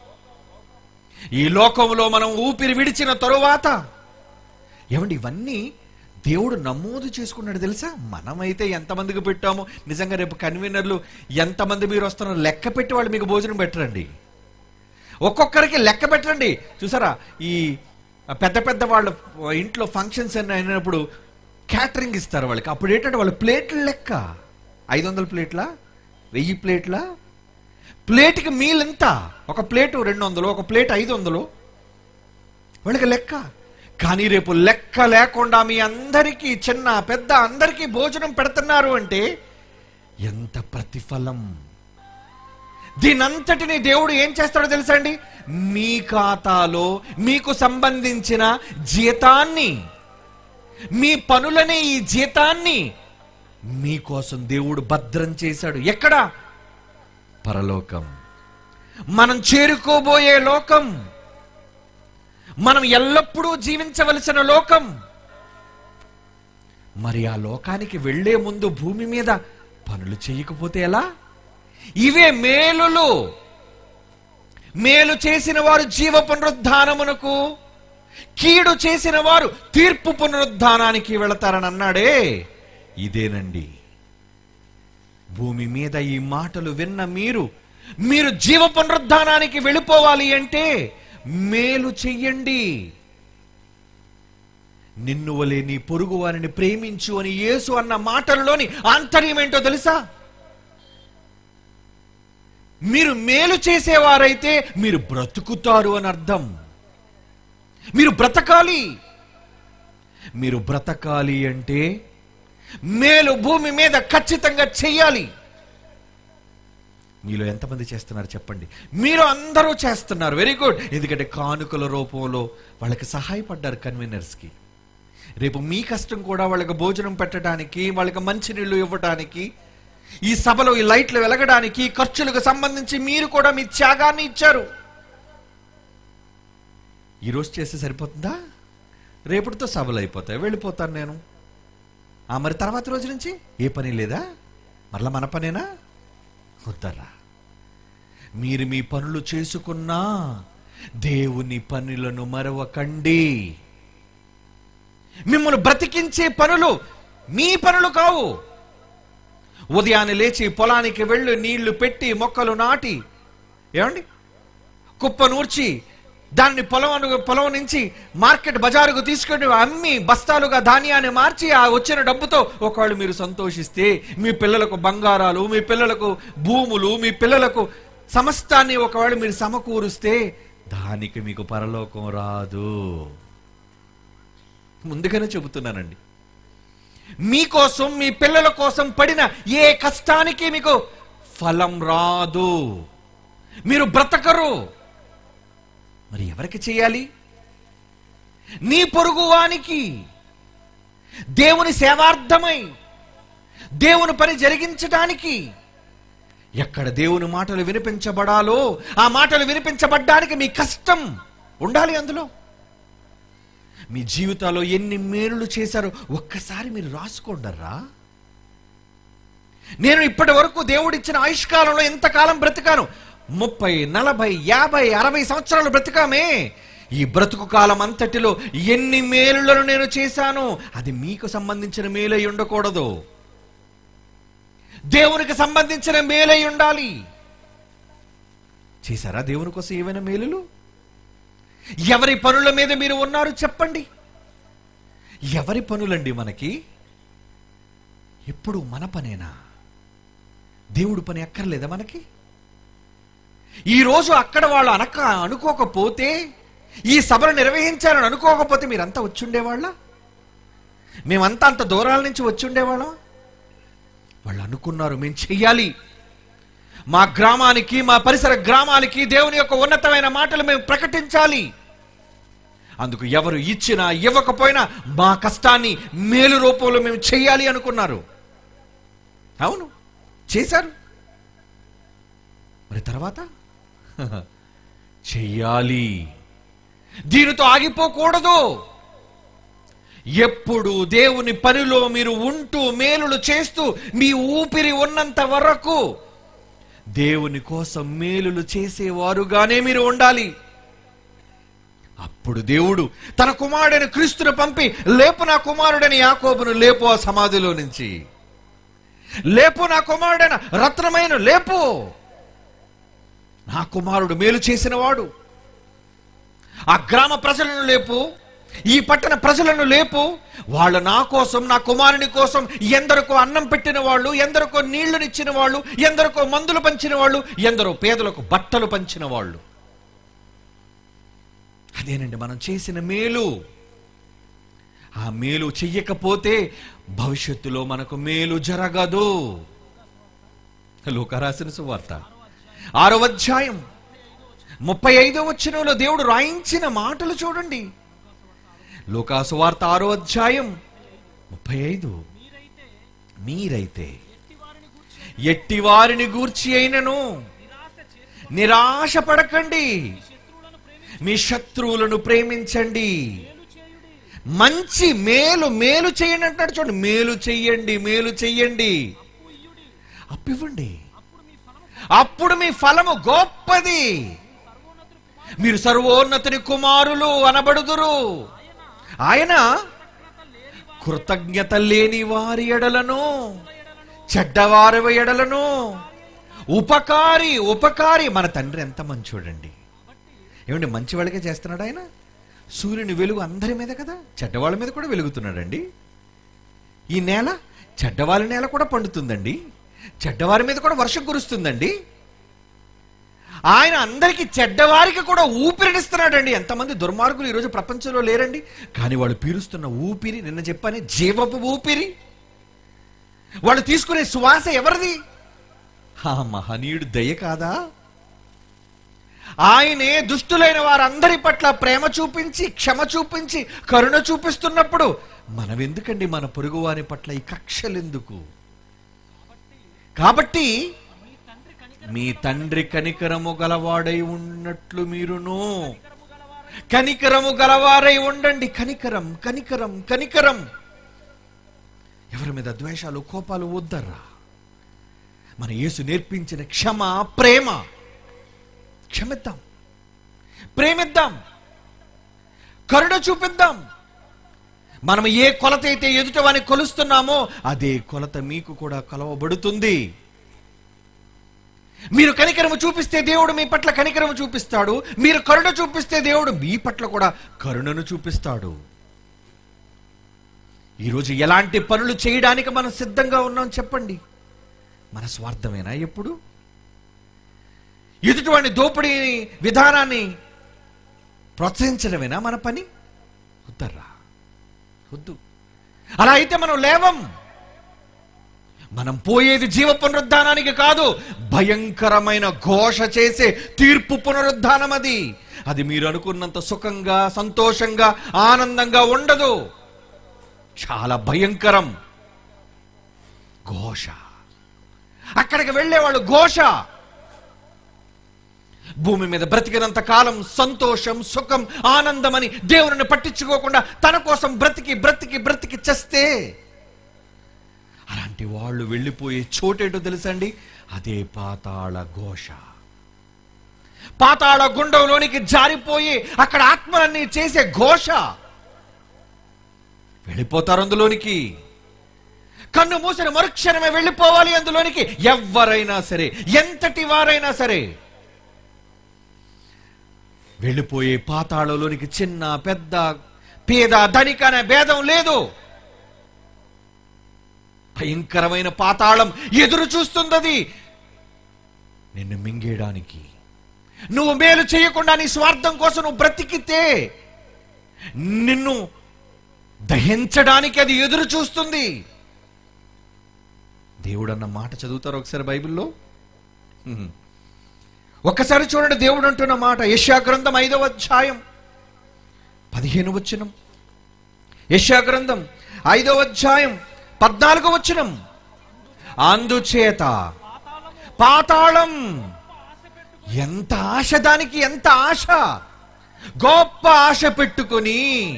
Speaker 1: ఈ లోకంలో మనం ఊపిరి విడిచిన తరువాత ఏమండి ఇవన్నీ దేవుడు నమోదు చేసుకున్నాడు తెలుసా మనమైతే ఎంతమందికి పెట్టామో నిజంగా రేపు కన్వీనర్లు ఎంతమంది మీరు వస్తున్నారో లెక్క పెట్టి వాళ్ళు మీకు భోజనం పెట్టరండి ఒక్కొక్కరికి లెక్క పెట్టండి చూసారా ఈ పెద్ద పెద్ద వాళ్ళ ఇంట్లో ఫంక్షన్స్ అన్ని అయినప్పుడు క్యాటరింగ్ ఇస్తారు వాళ్ళకి అప్పుడు ఏంటంటే వాళ్ళ ప్లేట్ల లెక్క ఐదు వందల ప్లేట్లా వెయ్యి ప్లేట్లా ప్లేట్కి మీల్ ఎంత ఒక ప్లేటు రెండు వందలు ఒక ప్లేట్ ఐదు వందలు వాళ్ళకి లెక్క కానీ రేపు లెక్క లేకుండా మీ అందరికీ చిన్న పెద్ద అందరికీ భోజనం పెడుతున్నారు అంటే ఎంత ప్రతిఫలం దీనంతటిని దేవుడు ఏం చేస్తాడో తెలుసా అండి మీ ఖాతాలో మీకు సంబంధించిన జీతాన్ని మీ పనులనే ఈ జీతాన్ని మీకోసం దేవుడు భద్రం చేశాడు ఎక్కడ పరలోకం మనం చేరుకోబోయే లోకం మనం ఎల్లప్పుడూ జీవించవలసిన లోకం మరి ఆ లోకానికి వెళ్లే ముందు భూమి మీద పనులు చేయకపోతే ఎలా ఇవే మేలులు మేలు చేసిన వారు జీవ పునరుద్ధానమునకు కీడు చేసిన వారు తీర్పు పునరుద్ధానానికి వెళతారని అన్నాడే ఇదేనండి భూమి మీద ఈ మాటలు విన్న మీరు మీరు జీవ పునరుద్ధానానికి వెళ్ళిపోవాలి అంటే మేలు చెయ్యండి నిన్ను వలె నీ పొరుగు వారిని ప్రేమించు అని యేసు అన్న మాటలలోని ఆంతర్యం ఏంటో తెలుసా మీరు మేలు చేసేవారైతే మీరు బ్రతుకుతారు అని అర్థం మీరు బ్రతకాలి మీరు బ్రతకాలి అంటే మేలు భూమి మీద ఖచ్చితంగా చెయ్యాలి మీలో ఎంతమంది చేస్తున్నారు చెప్పండి మీరు అందరూ చేస్తున్నారు వెరీ గుడ్ ఎందుకంటే కానుకల రూపంలో వాళ్ళకి సహాయపడ్డారు కన్వీనర్స్కి రేపు మీ కష్టం కూడా వాళ్ళకి భోజనం పెట్టడానికి వాళ్ళకి మంచినీళ్ళు ఇవ్వడానికి ఈ సభలో ఈ లైట్లు వెలగడానికి ఖర్చులకు సంబంధించి మీరు కూడా మీ త్యాగాన్ని ఇచ్చారు ఈరోజు చేస్తే సరిపోతుందా రేపటితో సభలు అయిపోతాయి వెళ్ళిపోతాను నేను ఆ మరి తర్వాత రోజు నుంచి ఏ పని లేదా మరలా మన పనేనా వద్దరా మీరు మీ పనులు చేసుకున్నా దేవుని పనులను మరవకండి మిమ్మల్ని బ్రతికించే పనులు మీ పనులు కావు ఉదయాన్నే లేచి పొలానికి వెళ్ళి నీళ్లు పెట్టి మొక్కలు నాటి ఏమండి కుప్ప నూర్చి దాన్ని పొలం పొలం నుంచి మార్కెట్ బజారుకు తీసుకొని అమ్మి బస్తాలుగా ధాన్యాన్ని మార్చి ఆ వచ్చిన డబ్బుతో ఒకవేళ మీరు సంతోషిస్తే మీ పిల్లలకు బంగారాలు మీ పిల్లలకు భూములు మీ పిల్లలకు సమస్తాన్ని ఒకవేళ మీరు సమకూరుస్తే దానికి మీకు పరలోకం రాదు ముందుగానే చెబుతున్నానండి మీకోసం మీ పిల్లల కోసం పడిన ఏ కష్టానికి మీకు ఫలం రాదు మీరు బ్రతకరు మరి ఎవరికి చేయాలి నీ పొరుగువానికి దేవుని సేవార్థమై దేవుని పని జరిగించడానికి ఎక్కడ దేవుని మాటలు వినిపించబడాలో ఆ మాటలు వినిపించబడ్డానికి మీ కష్టం ఉండాలి అందులో మీ జీవితాల్లో ఎన్ని మేలులు చేశారో ఒక్కసారి మీరు రాసుకోండర్రా నేను ఇప్పటి వరకు దేవుడిచ్చిన ఆయుష్కాలంలో ఎంతకాలం బ్రతికాను ముప్పై నలభై యాభై అరవై సంవత్సరాలు బ్రతికామే ఈ బ్రతుకు కాలం అంతటిలో ఎన్ని మేలులను నేను చేశాను అది మీకు సంబంధించిన మేలై ఉండకూడదు దేవునికి సంబంధించిన మేలై ఉండాలి చేశారా దేవుని కోసం ఏమైనా మేలులు ఎవరి పనుల మీద మీరు ఉన్నారు చెప్పండి ఎవరి పనులండి మనకి ఎప్పుడు మన పనేనా దేవుడు పని అక్కర్లేదా మనకి ఈరోజు అక్కడ వాళ్ళు అనక అనుకోకపోతే ఈ సభను నిర్వహించాలని అనుకోకపోతే మీరంతా వచ్చుండేవాళ్ళ మేమంతా అంత దూరాల నుంచి వచ్చుండేవాళ్ళం వాళ్ళు అనుకున్నారు మేము చెయ్యాలి మా గ్రామానికి మా పరిసర గ్రామానికి దేవుని యొక్క ఉన్నతమైన మాటలు మేము ప్రకటించాలి అందుకు ఎవరు ఇచ్చినా ఇవ్వకపోయినా మా కష్టాన్ని మేలు రూపంలో మేము చెయ్యాలి అనుకున్నారు అవును చేశారు మరి తర్వాత చెయ్యాలి దీనితో ఆగిపోకూడదు ఎప్పుడు దేవుని పనిలో మీరు ఉంటూ మేలులు చేస్తూ మీ ఊపిరి ఉన్నంత వరకు దేవుని కోసం మేలులు చేసేవారుగానే మీరు ఉండాలి అప్పుడు దేవుడు తన కుమారుడైన క్రీస్తును పంపి లేపు నా కుమారుడని యాకోబును లేపు ఆ సమాధిలో నుంచి లేపు నా కుమారుడైన రత్నమైన లేపు నా కుమారుడు మేలు చేసినవాడు ఆ గ్రామ ప్రజలను లేపు ఈ పట్టణ ప్రజలను లేపు వాళ్ళు నా కోసం నా కుమారుని కోసం ఎందరికో అన్నం పెట్టిన వాళ్ళు ఎందరికో నీళ్లునిచ్చిన వాళ్ళు ఎందరికో మందులు పంచిన వాళ్ళు ఎందరో పేదలకు బట్టలు పంచిన వాళ్ళు అదేనండి మనం చేసిన మేలు ఆ మేలు చెయ్యకపోతే భవిష్యత్తులో మనకు మేలు జరగదు లోక రాసిన సువార్త ఆరో అధ్యాయం ముప్పై ఐదో వచ్చినంలో దేవుడు రాయించిన మాటలు చూడండి లోకాసు వార్త ఆరో అధ్యాయం ముప్పై ఐదు
Speaker 2: మీరైతే
Speaker 1: మీరైతే
Speaker 2: ఎట్టి వారిని గూర్చి
Speaker 1: ఎట్టి వారిని గూర్చి అయినను
Speaker 2: నిరాశ చేసి
Speaker 1: నిరాశ పడకండి
Speaker 2: శత్రువులను ప్రేమించి
Speaker 1: మీ శత్రువులను ప్రేమించండి
Speaker 2: మేలు చేయుడి
Speaker 1: మంచి మేలు మేలు చేయండి అంటాడు చూడండి మేలు చెయ్యండి మేలు చెయ్యండి
Speaker 2: అప్పు ఇయ్యుడి
Speaker 1: అప్పివ్వండి
Speaker 2: అప్పుడు మీ ఫలము
Speaker 1: అప్పుడు మీ ఫలము గొప్పది
Speaker 2: సర్వోన్నతుని కుమారుడు
Speaker 1: మీరు సర్వోన్నతుని కుమారులు అనబడుదురు
Speaker 2: ఆయన
Speaker 1: ఆయన
Speaker 2: కృతజ్ఞత లేని
Speaker 1: కృతజ్ఞత లేని వారి ఎడలను
Speaker 2: ఎడలను
Speaker 1: చెడ్డవారి ఎడలను ఉపకారి ఉపకారి మన తండ్రి ఎంత మంచోడండి ఏమండి మంచి వాళ్ళకే చేస్తున్నాడు ఆయన సూర్యుని వెలుగు అందరి మీద కదా చెడ్డవాళ్ళ మీద కూడా వెలుగుతున్నాడండి ఈ నేల చెడ్డవారి నేల కూడా పండుతుందండి చెడ్డవారి మీద కూడా వర్షం కురుస్తుందండి ఆయన అందరికీ చెడ్డవారికి కూడా ఊపిరినిస్తున్నాడండి ఎంతమంది దుర్మార్గులు ఈరోజు ప్రపంచంలో లేరండి కానీ వాళ్ళు పీలుస్తున్న ఊపిరి నిన్న చెప్పానే జీవపు ఊపిరి వాళ్ళు తీసుకునే శ్వాస ఎవరిది ఆ మహనీయుడు దయ కాదా ఆయనే దుష్టులైన వారందరి పట్ల ప్రేమ చూపించి క్షమ చూపించి కరుణ చూపిస్తున్నప్పుడు మనం ఎందుకండి మన పొరుగువారి పట్ల ఈ కక్షలెందుకు కాబట్టి
Speaker 2: మీ తండ్రి కనికరము
Speaker 1: మీ తండ్రి కనికరము గలవాడై ఉన్నట్లు మీరును
Speaker 2: గలవారై
Speaker 1: కనికరము గలవారై ఉండండి కనికరం కనికరం కనికరం ఎవరి మీద ద్వేషాలు కోపాలు వద్దర్రా మన యేసు నేర్పించిన క్షమ ప్రేమ క్షమిద్దాం ప్రేమిద్దాం కరుణ చూపిద్దాం మనం ఏ కొలత అయితే ఎదుటవాని కొలుస్తున్నామో అదే కొలత మీకు కూడా కొలవబడుతుంది మీరు కనికరము చూపిస్తే దేవుడు మీ పట్ల కనికరము చూపిస్తాడు మీరు కరుణ చూపిస్తే దేవుడు మీ పట్ల కూడా కరుణను చూపిస్తాడు ఈరోజు ఎలాంటి పనులు చేయడానికి మనం సిద్ధంగా ఉన్నాం చెప్పండి మన స్వార్థమేనా ఎప్పుడు ఎదుటివాడిని దోపిడీ విధానాన్ని ప్రోత్సహించడమేనా మన పని వద్దర్రా వద్దు అలా అయితే మనం లేవం మనం పోయేది జీవ పునరుద్ధానానికి కాదు భయంకరమైన ఘోష చేసే తీర్పు పునరుద్ధానం అది అది మీరు అనుకున్నంత సుఖంగా సంతోషంగా ఆనందంగా ఉండదు చాలా భయంకరం ఘోష అక్కడికి వెళ్ళేవాళ్ళు ఘోష భూమి మీద బ్రతికినంత కాలం సంతోషం సుఖం ఆనందమని దేవుని పట్టించుకోకుండా తన కోసం బ్రతికి బ్రతికి బ్రతికి చస్తే అలాంటి వాళ్ళు వెళ్ళిపోయే చోటేటో తెలుసండి అదే పాతాళ ఘోష పాతాళ గుండంలోనికి జారిపోయి అక్కడ ఆత్మలన్నీ చేసే ఘోష వెళ్ళిపోతారు అందులోనికి కన్ను మూసిన మరుక్షణమే వెళ్ళిపోవాలి అందులోనికి ఎవరైనా సరే ఎంతటి వారైనా సరే వెళ్ళిపోయే పాతాళలోనికి చిన్న పెద్ద పేద ధనిక అనే భేదం లేదు భయంకరమైన పాతాళం ఎదురు చూస్తుందది నిన్ను మింగేయడానికి నువ్వు మేలు చేయకుండా నీ స్వార్థం కోసం నువ్వు బ్రతికితే నిన్ను దహించడానికి అది ఎదురు చూస్తుంది దేవుడు అన్న మాట చదువుతారు ఒకసారి బైబిల్లో హ్మ్. ఒక్కసారి చూడండి దేవుడు అంటున్న మాట యశా గ్రంథం ఐదవ అధ్యాయం పదిహేను వచనం యశా గ్రంథం ఐదవ అధ్యాయం పద్నాలుగో వచనం అందుచేత
Speaker 2: పాతాళము
Speaker 1: పాతాళం
Speaker 2: ఆశ పెట్టు
Speaker 1: ఎంత ఆశ దానికి ఎంత ఆశ గొప్ప ఆశ పెట్టుకొని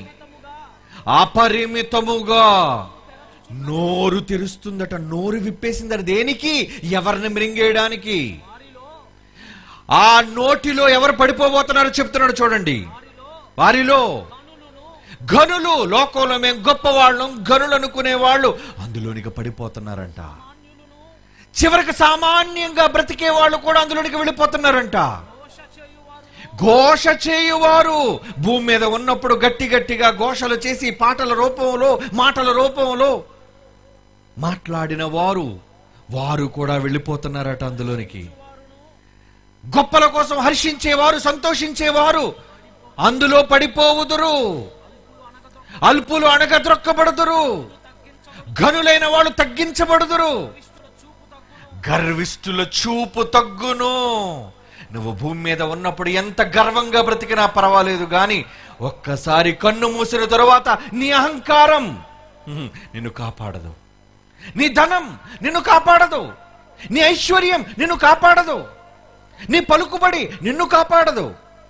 Speaker 1: అపరిమితముగా నోరు తెరుస్తుందట నోరు విప్పేసిందట దేనికి ఎవరిని మృంగేయడానికి
Speaker 2: వారిలో
Speaker 1: ఆ నోటిలో ఎవరు పడిపోబోతున్నారో చెప్తున్నాడు చూడండి వారిలో
Speaker 2: కనులను
Speaker 1: గనులు లోకంలో మేము గొప్పవాళ్ళం గనులు అనుకునే వాళ్ళు అందులోనికి పడిపోతున్నారంట చివరికి సామాన్యంగా బ్రతికే వాళ్ళు కూడా అందులోనికి వెళ్ళిపోతున్నారంట
Speaker 2: దోష చేయువారు
Speaker 1: ఘోష చేయువారు భూమి మీద ఉన్నప్పుడు గట్టి గట్టిగా ఘోషలు చేసి పాటల రూపంలో మాటల రూపంలో మాట్లాడిన వారు వారు కూడా వెళ్ళిపోతున్నారట అందులోనికి గొప్పల కోసం హర్షించేవారు సంతోషించేవారు అందులో పడిపోవుదురు అల్పులు అణగద్రొక్కబడుదురు ఘనులైన వాళ్ళు తగ్గించబడుదురు గర్విష్ఠుల చూపు తగ్గును నువ్వు భూమి మీద ఉన్నప్పుడు ఎంత గర్వంగా బ్రతికినా పర్వాలేదు గాని ఒక్కసారి కన్ను మూసిన తరువాత నీ అహంకారం హ్మ్, నిన్ను కాపాడదు నీ ధనం నిన్ను కాపాడదు నీ ఐశ్వర్యం నిన్ను కాపాడదు నీ పలుకుబడి నిన్ను కాపాడదు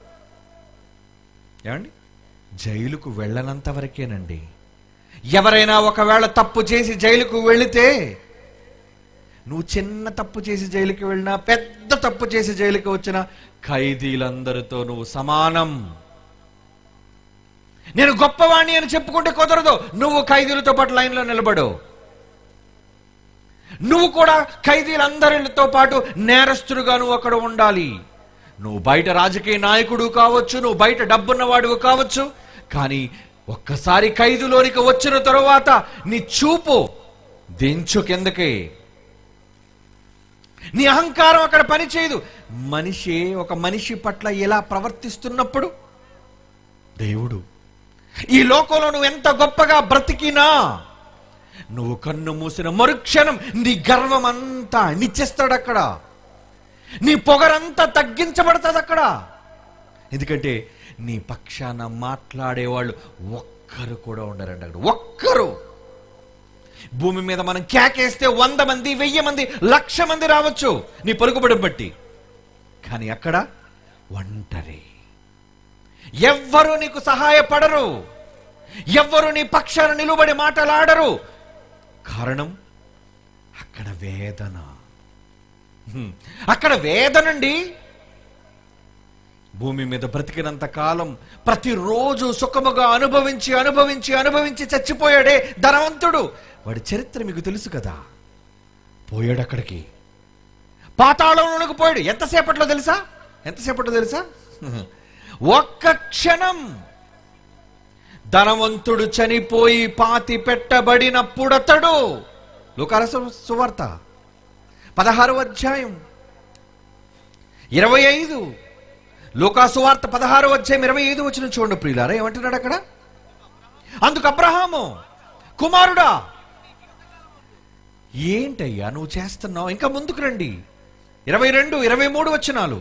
Speaker 1: ఏమండి జైలుకు వెళ్ళనంత వరకేనండి ఎవరైనా ఒకవేళ తప్పు చేసి జైలుకు వెళితే నువ్వు చిన్న తప్పు చేసి జైలుకి వెళ్ళినా పెద్ద తప్పు చేసి జైలుకి వచ్చిన ఖైదీలందరితో నువ్వు సమానం నేను గొప్పవాణ్ణి అని చెప్పుకుంటే కుదరదు నువ్వు ఖైదీలతో పాటు లైన్లో నిలబడు నువ్వు కూడా ఖైదీలందరితో పాటు నేరస్తుడుగా నువ్వు అక్కడ ఉండాలి నువ్వు బయట రాజకీయ నాయకుడు కావచ్చు నువ్వు బయట డబ్బున్నవాడు కావచ్చు కానీ ఒక్కసారి ఖైదులోనికి వచ్చిన తరువాత నీ చూపు దించు కిందకి నీ అహంకారం అక్కడ పనిచేయదు మనిషి ఒక మనిషి పట్ల ఎలా ప్రవర్తిస్తున్నప్పుడు దేవుడు ఈ లోకంలో నువ్వు ఎంత గొప్పగా బ్రతికినా నువ్వు కన్ను మూసిన మరుక్షణం నీ గర్వం అంతా నిచ్చేస్తాడు అక్కడ నీ పొగరంతా తగ్గించబడుతుంది అక్కడ ఎందుకంటే నీ పక్షాన మాట్లాడేవాళ్ళు ఒక్కరు కూడా ఉండరండి అక్కడ ఒక్కరు భూమి మీద మనం కేకేస్తే వంద మంది వెయ్యి మంది లక్ష మంది రావచ్చు నీ పలుకుబడి బట్టి కానీ అక్కడ ఒంటరి ఎవ్వరు నీకు సహాయపడరు ఎవ్వరు నీ పక్షాన నిలుబడి మాటలాడరు కారణం అక్కడ వేదన హ్మ్. అక్కడ వేదనండి భూమి మీద బ్రతికినంత కాలం ప్రతిరోజు సుఖముగా అనుభవించి అనుభవించి అనుభవించి చచ్చిపోయాడే ధనవంతుడు వాడి చరిత్ర మీకు తెలుసు కదా పోయాడు అక్కడికి పాతాళంలోనికి పోయాడు ఎంతసేపట్లో తెలుసా ఎంతసేపట్లో తెలుసా ఒక్క క్షణం ధనవంతుడు చనిపోయి పాతి పెట్టబడినప్పుడతడు లోకాల సు- సువార్త పదహారు అధ్యాయం ఇరవై ఐదు లోకాసువార్త పదహారు అధ్యాయం ఇరవై ఐదు వచ్చిన చూడండి ప్రియులారా ఏమంటున్నాడు అక్కడ అందుకు అబ్రహాము కుమారుడా ఏంటయ్యా నువ్వు చేస్తున్నావు ఇంకా ముందుకు రండి ఇరవై రెండు ఇరవై మూడు వచ్చినాలు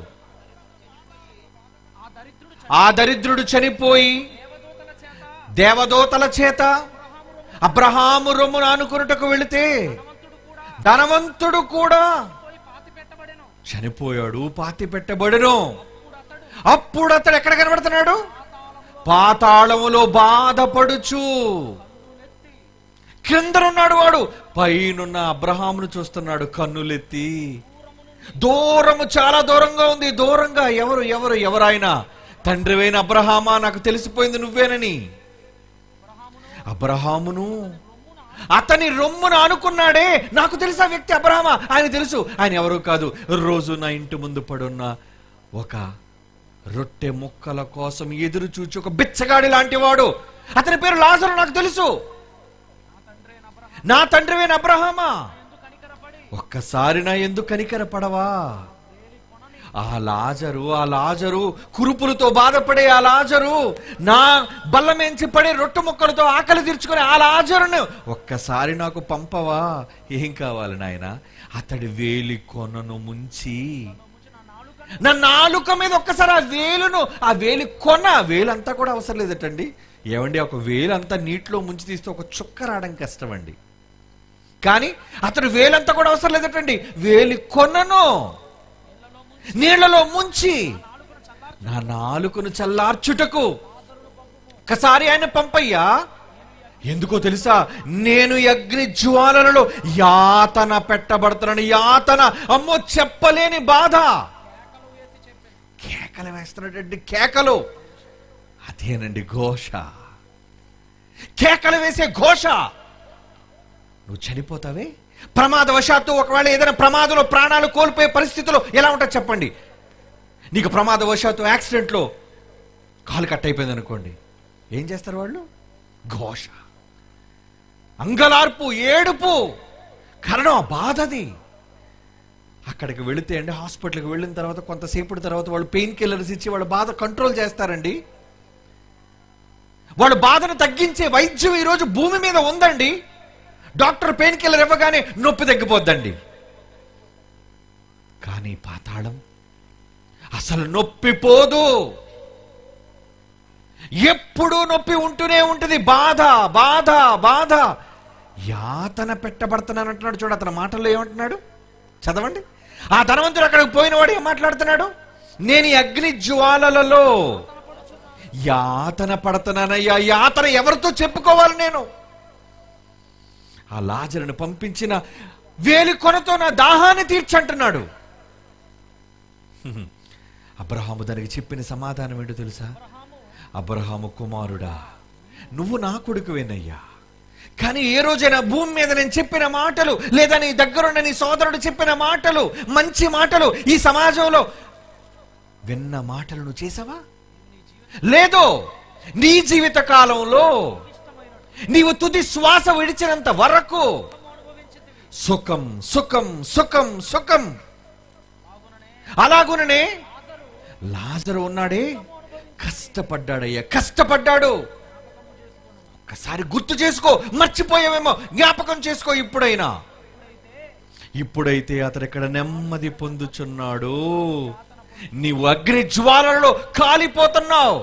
Speaker 2: ఆ దరిద్రుడు
Speaker 1: ఆ దరిద్రుడు చనిపోయి
Speaker 2: దేవదూతల చేత
Speaker 1: దేవదూతల చేత అబ్రహాము రొమ్మును ఆనుకున్నటకు వెళితే
Speaker 2: ధనవంతుడు కూడా
Speaker 1: ధనవంతుడు కూడా
Speaker 2: పోయి పాతి పెట్టబడెను
Speaker 1: చనిపోయాడు పాతి పెట్టబడును
Speaker 2: అప్పుడు అతడు
Speaker 1: అప్పుడు అతడు ఎక్కడ కనబడుతున్నాడు పాతాళములో బాధపడుచు క్రిందనున్నాడు వాడు పైనున్న అబ్రహామును చూస్తున్నాడు కన్నులెత్తి దూరము చాలా దూరంగా ఉంది దూరంగా ఎవరు ఎవరు ఎవరైనా తండ్రివైన అబ్రహామా నాకు తెలిసిపోయింది నువ్వేనని అబ్రహామును అతని రొమ్మును అనుకున్నాడే నాకు తెలుసు ఆ వ్యక్తి అబ్రహమా ఆయన తెలుసు ఆయన ఎవరు కాదు రోజు నా ఇంటి ముందు పడున్న ఒక రొట్టె ముక్కల కోసం ఎదురు చూచి ఒక బిచ్చగాడి లాంటి వాడు అతని పేరు లాజరు నాకు తెలుసు నా తండ్రివైన అబ్రహామా
Speaker 2: ఎందుకు కనికరపడి
Speaker 1: ఒక్కసారి నా ఎందుకు కనికరపడవా ఆ లాజరు ఆ లాజరు కురుపులతో బాధపడే ఆ లాజరు నా బల్లమెంచి పడే రొట్టె ముక్కలతో ఆకలి తీర్చుకునే ఆ లాజరును ఒక్కసారి నాకు పంపవా ఏం కావాలి నాయన అతడి వేలి కొనను ముంచి నా నాలుక మీద ఒక్కసారి ఆ వేలును ఆ వేలి కొన ఆ వేలంతా కూడా అవసరం లేదటండి ఏమండి ఒక వేలంతా నీటిలో ముంచి తీస్తే ఒక చుక్క రావడం కష్టమండి కానీ అతడు వేలంతా కూడా అవసరం లేదటండి వేలి కొనను నీళ్లలో ముంచి నా నాలుకను చల్లార్చుటకు ఒకసారి ఆయన పంపయ్యా ఎందుకో తెలుసా నేను ఈ అగ్ని జ్వాలలలో యాతన పెట్టబడుతున్నాను యాతన అమ్మో చెప్పలేని బాధ కేకలు వేస్తున్నాడండి కేకలు అదేనండి ఘోష కేకలు వేసే ఘోష నువ్వు చనిపోతావే ప్రమాదవశాత్తు ఒకవేళ ఏదైనా ప్రమాదంలో ప్రాణాలు కోల్పోయే పరిస్థితిలో ఎలా ఉంటుంది చెప్పండి నీకు ప్రమాదవశాత్తు యాక్సిడెంట్లో కాలు కట్ అయిపోయింది అనుకోండి ఏం చేస్తారు వాళ్ళు ఘోష అంగలార్పు ఏడుపు కారణం ఆ బాధది అక్కడికి వెళితే అండి హాస్పిటల్కి వెళ్ళిన తర్వాత కొంతసేపటి తర్వాత వాళ్ళు పెయిన్ కిల్లర్స్ ఇచ్చి వాళ్ళ బాధ కంట్రోల్ చేస్తారండి వాళ్ళ బాధను తగ్గించే వైద్యం ఈరోజు భూమి మీద ఉందండి డాక్టర్ పెయిన్ కిల్లర్ ఇవ్వగానే నొప్పి తగ్గిపోద్దండి కానీ పాతాళం అసలు నొప్పి పోదు ఎప్పుడూ నొప్పి ఉంటూనే ఉంటుంది బాధ బాధ బాధ యాతన పెట్టబడుతున్నాను అంటున్నాడు చూడు అతని మాటల్లో ఏమంటున్నాడు చదవండి ఆ ధనవంతుడు అక్కడికి పోయినవాడు ఏం మాట్లాడుతున్నాడు నేను ఈ అగ్ని జ్వాలలలో యాతన పడుతున్నానయ్యా యాతన ఎవరితో చెప్పుకోవాలి నేను ఆ లాజరుని పంపించిన వేలి కొనతో నా దాహాన్ని తీర్చంటున్నాడు హ్మ్. అబ్రహాము దానికి చెప్పిన సమాధానం ఏంటో తెలుసా అబ్రహాము కుమారుడా నువ్వు నా కొడుకువేనయ్యా కానీ ఏ రోజైనా భూమి మీద నేను చెప్పిన మాటలు లేదా నీ దగ్గరున్న నీ సోదరుడు చెప్పిన మాటలు మంచి మాటలు ఈ సమాజంలో విన్న మాటలను చేసావా లేదు నీ జీవిత కాలంలో నీవు తుది శ్వాస విడిచినంత వరకు సుఖం సుఖం సుఖం సుఖం అలాగుననే లాజరు ఉన్నాడే కష్టపడ్డాడయ్యా కష్టపడ్డాడు ఒక్కసారి గుర్తు చేసుకో మర్చిపోయావేమో జ్ఞాపకం చేసుకో ఇప్పుడైనా ఇప్పుడైతే అతడు ఇక్కడ నెమ్మది పొందుచున్నాడు నీవు అగ్ని జ్వాలలో కాలిపోతున్నావు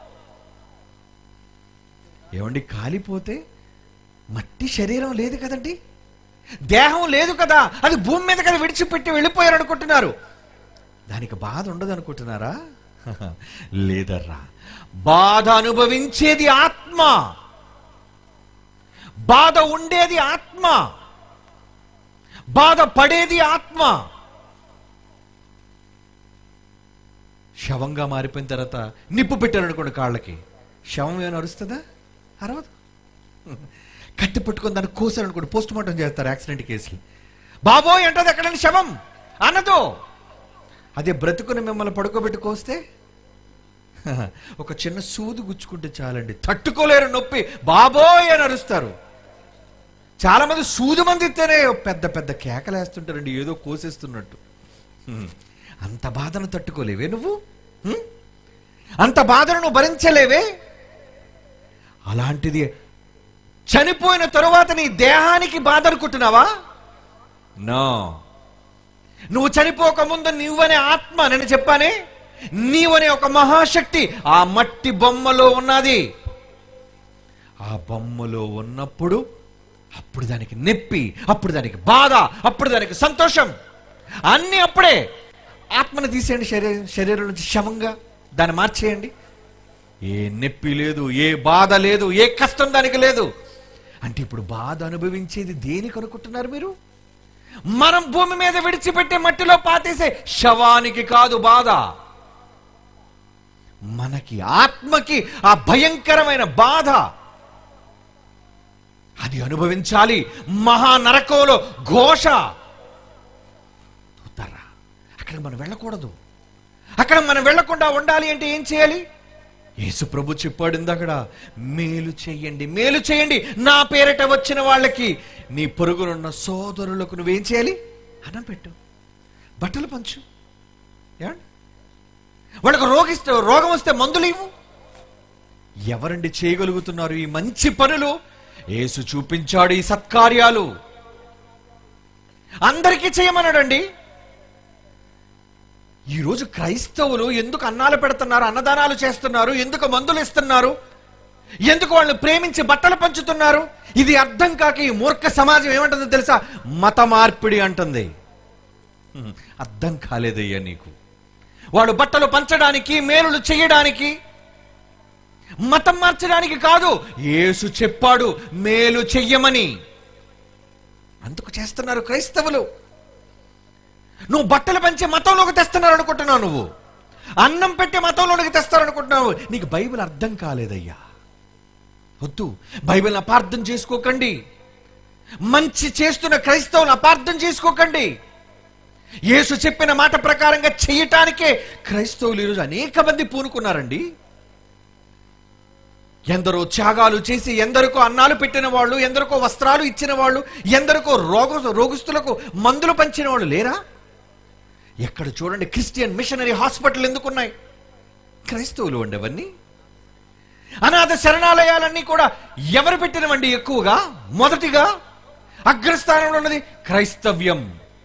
Speaker 1: ఏమండి కాలిపోతే మట్టి శరీరం లేదు కదండి దేహం లేదు కదా అది భూమి మీద కదా విడిచిపెట్టి వెళ్ళిపోయారు అనుకుంటున్నారు దానికి బాధ ఉండదు అనుకుంటున్నారా లేదర్రా బాధ అనుభవించేది ఆత్మ బాధ ఉండేది ఆత్మ బాధ పడేది ఆత్మ శవంగా మారిపోయిన తర్వాత నిప్పు పెట్టారు అనుకోండి కాళ్ళకి శవం ఏమైనా అరుస్తుందా అరవదు కత్తి పట్టుకొని దాన్ని కోసారు అనుకోండి పోస్ట్ మార్టం చేస్తారు యాక్సిడెంట్ కేసులు బాబోయ్ అంటది ఎక్కడైనా శవం అనదు అదే బ్రతుకుని మిమ్మల్ని పడుకోబెట్టి కోస్తే ఒక చిన్న సూది గుచ్చుకుంటే చాలండి తట్టుకోలేరు నొప్పి బాబోయ్ అని అరుస్తారు చాలా మంది సూది మంది ఇస్తేనే పెద్ద పెద్ద కేకలేస్తుంటారండి ఏదో కోసేస్తున్నట్టు హ్మ్. అంత బాధను తట్టుకోలేవే నువ్వు హ్మ్? అంత బాధను నువ్వు భరించలేవే అలాంటిది చనిపోయిన తరువాత నీ దేహానికి బాధ అనుకుంటున్నావా నో నువ్వు చనిపోక ముందు నువ్వనే ఆత్మ నేను చెప్పానే నీవనే ఒక మహాశక్తి ఆ మట్టి బొమ్మలో ఉన్నది ఆ బొమ్మలో ఉన్నప్పుడు అప్పుడు దానికి నొప్పి అప్పుడు దానికి బాధ అప్పుడు దానికి సంతోషం అన్నీ అప్పుడే ఆత్మను తీసేయండి శరీరం శరీరం నుంచి శవంగా దాన్ని మార్చేయండి ఏ నొప్పి లేదు ఏ బాధ లేదు ఏ కష్టం దానికి లేదు అంటే ఇప్పుడు బాధ అనుభవించేది దేనికి అనుకుంటున్నారు మీరు మనం భూమి మీద విడిచిపెట్టే మట్టిలో పాతేసే శవానికి కాదు బాధ మనకి ఆత్మకి ఆ భయంకరమైన బాధ అది అనుభవించాలి మహా నరకంలో ఘోష చూస్తారా అక్కడ మనం వెళ్ళకూడదు అక్కడ మనం వెళ్ళకుండా ఉండాలి అంటే ఏం చేయాలి యేసు ప్రభు చెప్పాడు ఇందక్కడ మేలు చెయ్యండి మేలు చేయండి నా పేరిట వచ్చిన వాళ్ళకి నీ పొరుగునున్న సోదరులకు నువ్వేం చేయాలి అన్నం పెట్టు బట్టలు పంచు ఏమండి వాళ్ళకు రోగిస్తే రోగం వస్తే మందులు ఇవ్వు ఎవరండి చేయగలుగుతున్నారు ఈ మంచి పనులు యేసు చూపించాడు ఈ సత్కార్యాలు అందరికీ చేయమన్నాడండి ఈరోజు క్రైస్తవులు ఎందుకు అన్నాలు పెడుతున్నారు అన్నదానాలు చేస్తున్నారు ఎందుకు మందులు ఇస్తున్నారు ఎందుకు వాళ్ళని ప్రేమించి బట్టలు పంచుతున్నారు ఇది అర్థం కాక ఈ మూర్ఖ సమాజం ఏమంటుందో తెలుసా మత మార్పిడి అంటుంది హ్మ్, అర్థం కాలేదయ్యా నీకు వాడు బట్టలు పంచడానికి మేలులు చేయడానికి మతం మార్చడానికి కాదు యేసు చెప్పాడు మేలు చెయ్యమని అందుకు చేస్తున్నారు క్రైస్తవులు నువ్వు బట్టలు పంచే మతంలోకి తెస్తున్నారు అనుకుంటున్నావు నువ్వు అన్నం పెట్టే మతంలోనికి తెస్తారు అనుకుంటున్నావు నీకు బైబిల్ అర్థం కాలేదయ్యా వద్దు బైబిల్ని అపార్థం చేసుకోకండి మంచి చేస్తున్న క్రైస్తవులు అపార్థం చేసుకోకండి యేసు చెప్పిన మాట ప్రకారంగా చేయటానికే క్రైస్తవులు ఈరోజు అనేక మంది పూనుకున్నారండి ఎందరో త్యాగాలు చేసి ఎందరికో అన్నాలు పెట్టిన వాళ్ళు ఎందరికో వస్త్రాలు ఇచ్చిన వాళ్ళు ఎందరికో రోగ రోగస్తులకు మందులు పంచిన వాళ్ళు లేరా ఎక్కడ చూడండి క్రిస్టియన్ మిషనరీ హాస్పిటల్ ఎందుకున్నాయి క్రైస్తవులు అండి అవన్నీ అనాథ శరణాలయాలన్నీ కూడా ఎవరు పెట్టినవండి ఎక్కువగా మొదటిగా అగ్రస్థానంలో ఉన్నది క్రైస్తవ్యం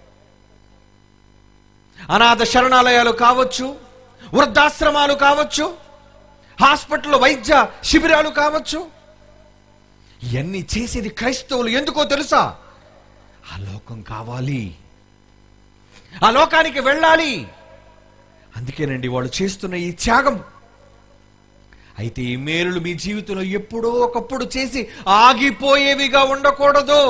Speaker 1: అనాథ శరణాలయాలు కావచ్చు వృద్ధాశ్రమాలు కావచ్చు హాస్పిటల్ వైద్య శిబిరాలు కావచ్చు ఇవన్నీ చేసేది క్రైస్తవులు ఎందుకో తెలుసా ఆ లోకం కావాలి ఆ లోకానికి వెళ్ళాలి అందుకేనండి వాళ్ళు చేస్తున్న ఈ త్యాగం అయితే ఈ మేలులు మీ జీవితంలో ఎప్పుడో ఒకప్పుడు చేసి ఆగిపోయేవిగా ఉండకూడదు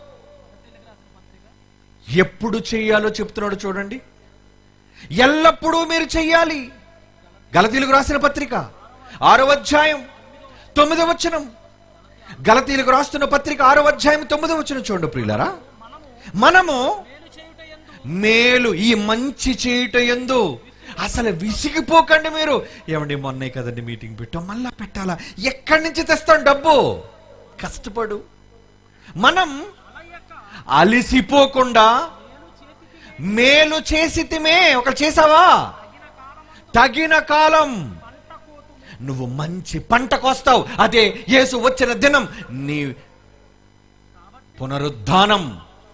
Speaker 1: ఎప్పుడు చెయ్యాలో చెప్తున్నాడు చూడండి ఎల్లప్పుడూ మీరు చెయ్యాలి గలతీలకు రాసిన పత్రిక ఆరో అధ్యాయం తొమ్మిదవ వచనం గలతీలకు రాస్తున్న పత్రిక ఆరో అధ్యాయం తొమ్మిదో వచ్చిన చూడండి ప్రియులరా మనము
Speaker 2: మేలు చేయుట ఎందు
Speaker 1: మేలు ఈ మంచి చేయుట ఎందు అసలు విసిగిపోకండి మీరు ఏమండి మొన్నే కదండి మీటింగ్ పెట్టాం మళ్ళా పెట్టాలా ఎక్కడి నుంచి తెస్తాం డబ్బు కష్టపడు మనం
Speaker 2: అలయక
Speaker 1: అలిసిపోకుండా మేలు చేసితిమే ఒక చేసావా
Speaker 2: తగిన కాలమందు
Speaker 1: తగిన కాలం
Speaker 2: పంట కోతు
Speaker 1: నువ్వు మంచి పంట కోస్తావు అదే యేసు వచ్చిన దినం నీ పునరుద్ధానం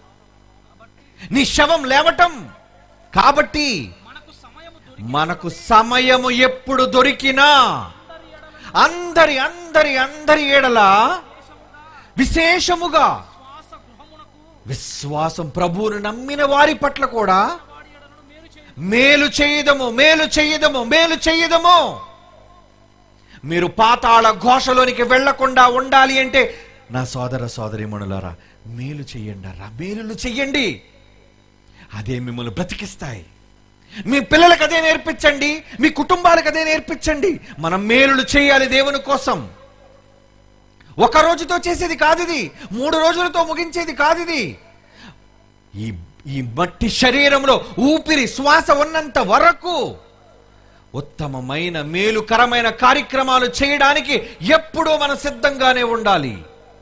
Speaker 1: నీ శవం లేవటం కాబట్టి
Speaker 2: మనకు సమయము దొరికి
Speaker 1: మనకు సమయము ఎప్పుడు దొరికినా అందరి అందరి అందరి ఏడల విశేషముగా
Speaker 2: శ్వాస గృహమునకు
Speaker 1: విశ్వాసం ప్రభువును నమ్మిన వారి పట్ల కూడా
Speaker 2: వాడి ఎడలను మేలు చేయ
Speaker 1: మేలు చేయదము మేలు చేయదము మేలు చేయదము మీరు పాతాళ ఘోషలోనికి వెళ్లకుండా ఉండాలి అంటే నా సోదర సోదరిమణులారా మేలు చెయ్యండి రా మేలులు చెయ్యండి అదే మిమ్మల్ని బ్రతికిస్తాయి మీ పిల్లలకు అదే నేర్పించండి మీ కుటుంబాలకు అదే నేర్పించండి మనం మేలులు చేయాలి దేవుని కోసం ఒక రోజుతో చేసేది కాదు ఇది మూడు రోజులతో ముగించేది కాదు ఇది ఈ ఈ మట్టి శరీరంలో ఊపిరి శ్వాస ఉన్నంత వరకు ఉత్తమమైన మేలుకరమైన కార్యక్రమాలు చేయడానికి ఎప్పుడూ మనం సిద్ధంగానే ఉండాలి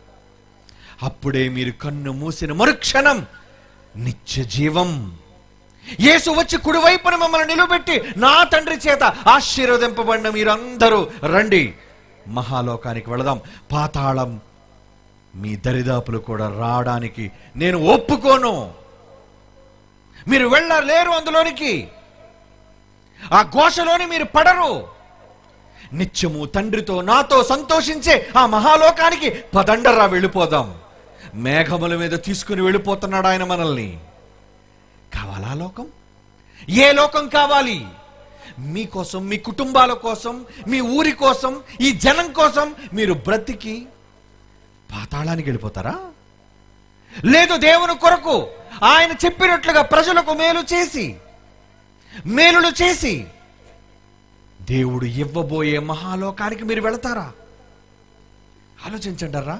Speaker 1: అప్పుడే మీరు కన్ను మూసిన మరుక్షణం నిత్య జీవం యేసు వచ్చి కుడివైపున మమ్మల్ని నిలబెట్టి నా తండ్రి చేత ఆశీర్వదింపబడిన మీరందరూ రండి మహాలోకానికి వెళదాం పాతాళం మీ దరిదాపులు కూడా రావడానికి నేను ఒప్పుకోను మీరు వెళ్ళలేరు అందులోనికి ఆ ఘోషలోని మీరు పడరు నిత్యము తండ్రితో నాతో సంతోషించే ఆ మహాలోకానికి పదండరా వెళ్ళిపోదాం మేఘముల మీద తీసుకుని వెళ్ళిపోతున్నాడు ఆయన మనల్ని కావాలా లోకం ఏ లోకం కావాలి మీకోసం మీ కుటుంబాల కోసం మీ ఊరి కోసం ఈ జనం కోసం మీరు బ్రతికి పాతాళానికి వెళ్ళిపోతారా లేదు దేవుని కొరకు ఆయన చెప్పినట్లుగా ప్రజలకు మేలు చేసి మేలులు చేసి దేవుడు ఇవ్వబోయే మహాలోకానికి మీరు వెళతారా ఆలోచించండరా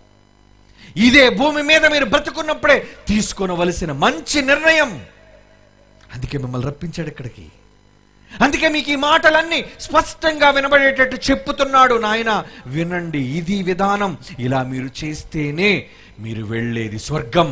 Speaker 1: ఇదే భూమి మీద మీరు బ్రతుకున్నప్పుడే తీసుకొనవలసిన మంచి నిర్ణయం అందుకే మిమ్మల్ని రప్పించాడు ఇక్కడికి అందుకే మీకు ఈ మాటలన్నీ స్పష్టంగా వినబడేటట్టు చెప్పుతున్నాడు నాయన వినండి ఇది విధానం ఇలా మీరు చేస్తేనే మీరు వెళ్ళేది స్వర్గం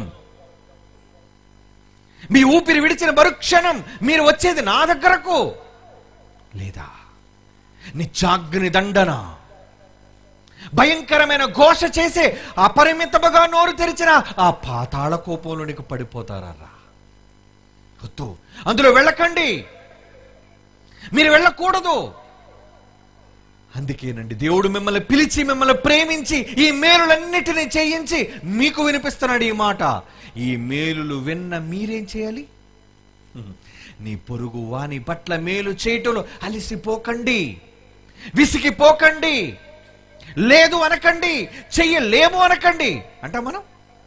Speaker 1: మీ ఊపిరి విడిచిన మరుక్షణం మీరు వచ్చేది నా దగ్గరకు లేదా నిత్యాగ్ని దండన భయంకరమైన ఘోష చేసే అపరిమితముగా నోరు తెరిచిన ఆ పాతాళ కోపంలోనికి పడిపోతారా వద్దు అందులో వెళ్ళకండి మీరు వెళ్ళకూడదు అందుకేనండి దేవుడు మిమ్మల్ని పిలిచి మిమ్మల్ని ప్రేమించి ఈ మేలులన్నిటినీ చేయించి మీకు వినిపిస్తున్నాడు ఈ మాట ఈ మేలులు విన్న మీరేం చేయాలి నీ పొరుగు వాని పట్ల మేలు చేయటంలో అలిసిపోకండి విసిగిపోకండి లేదు అనకండి చెయ్యలేము అనకండి అంటా మనం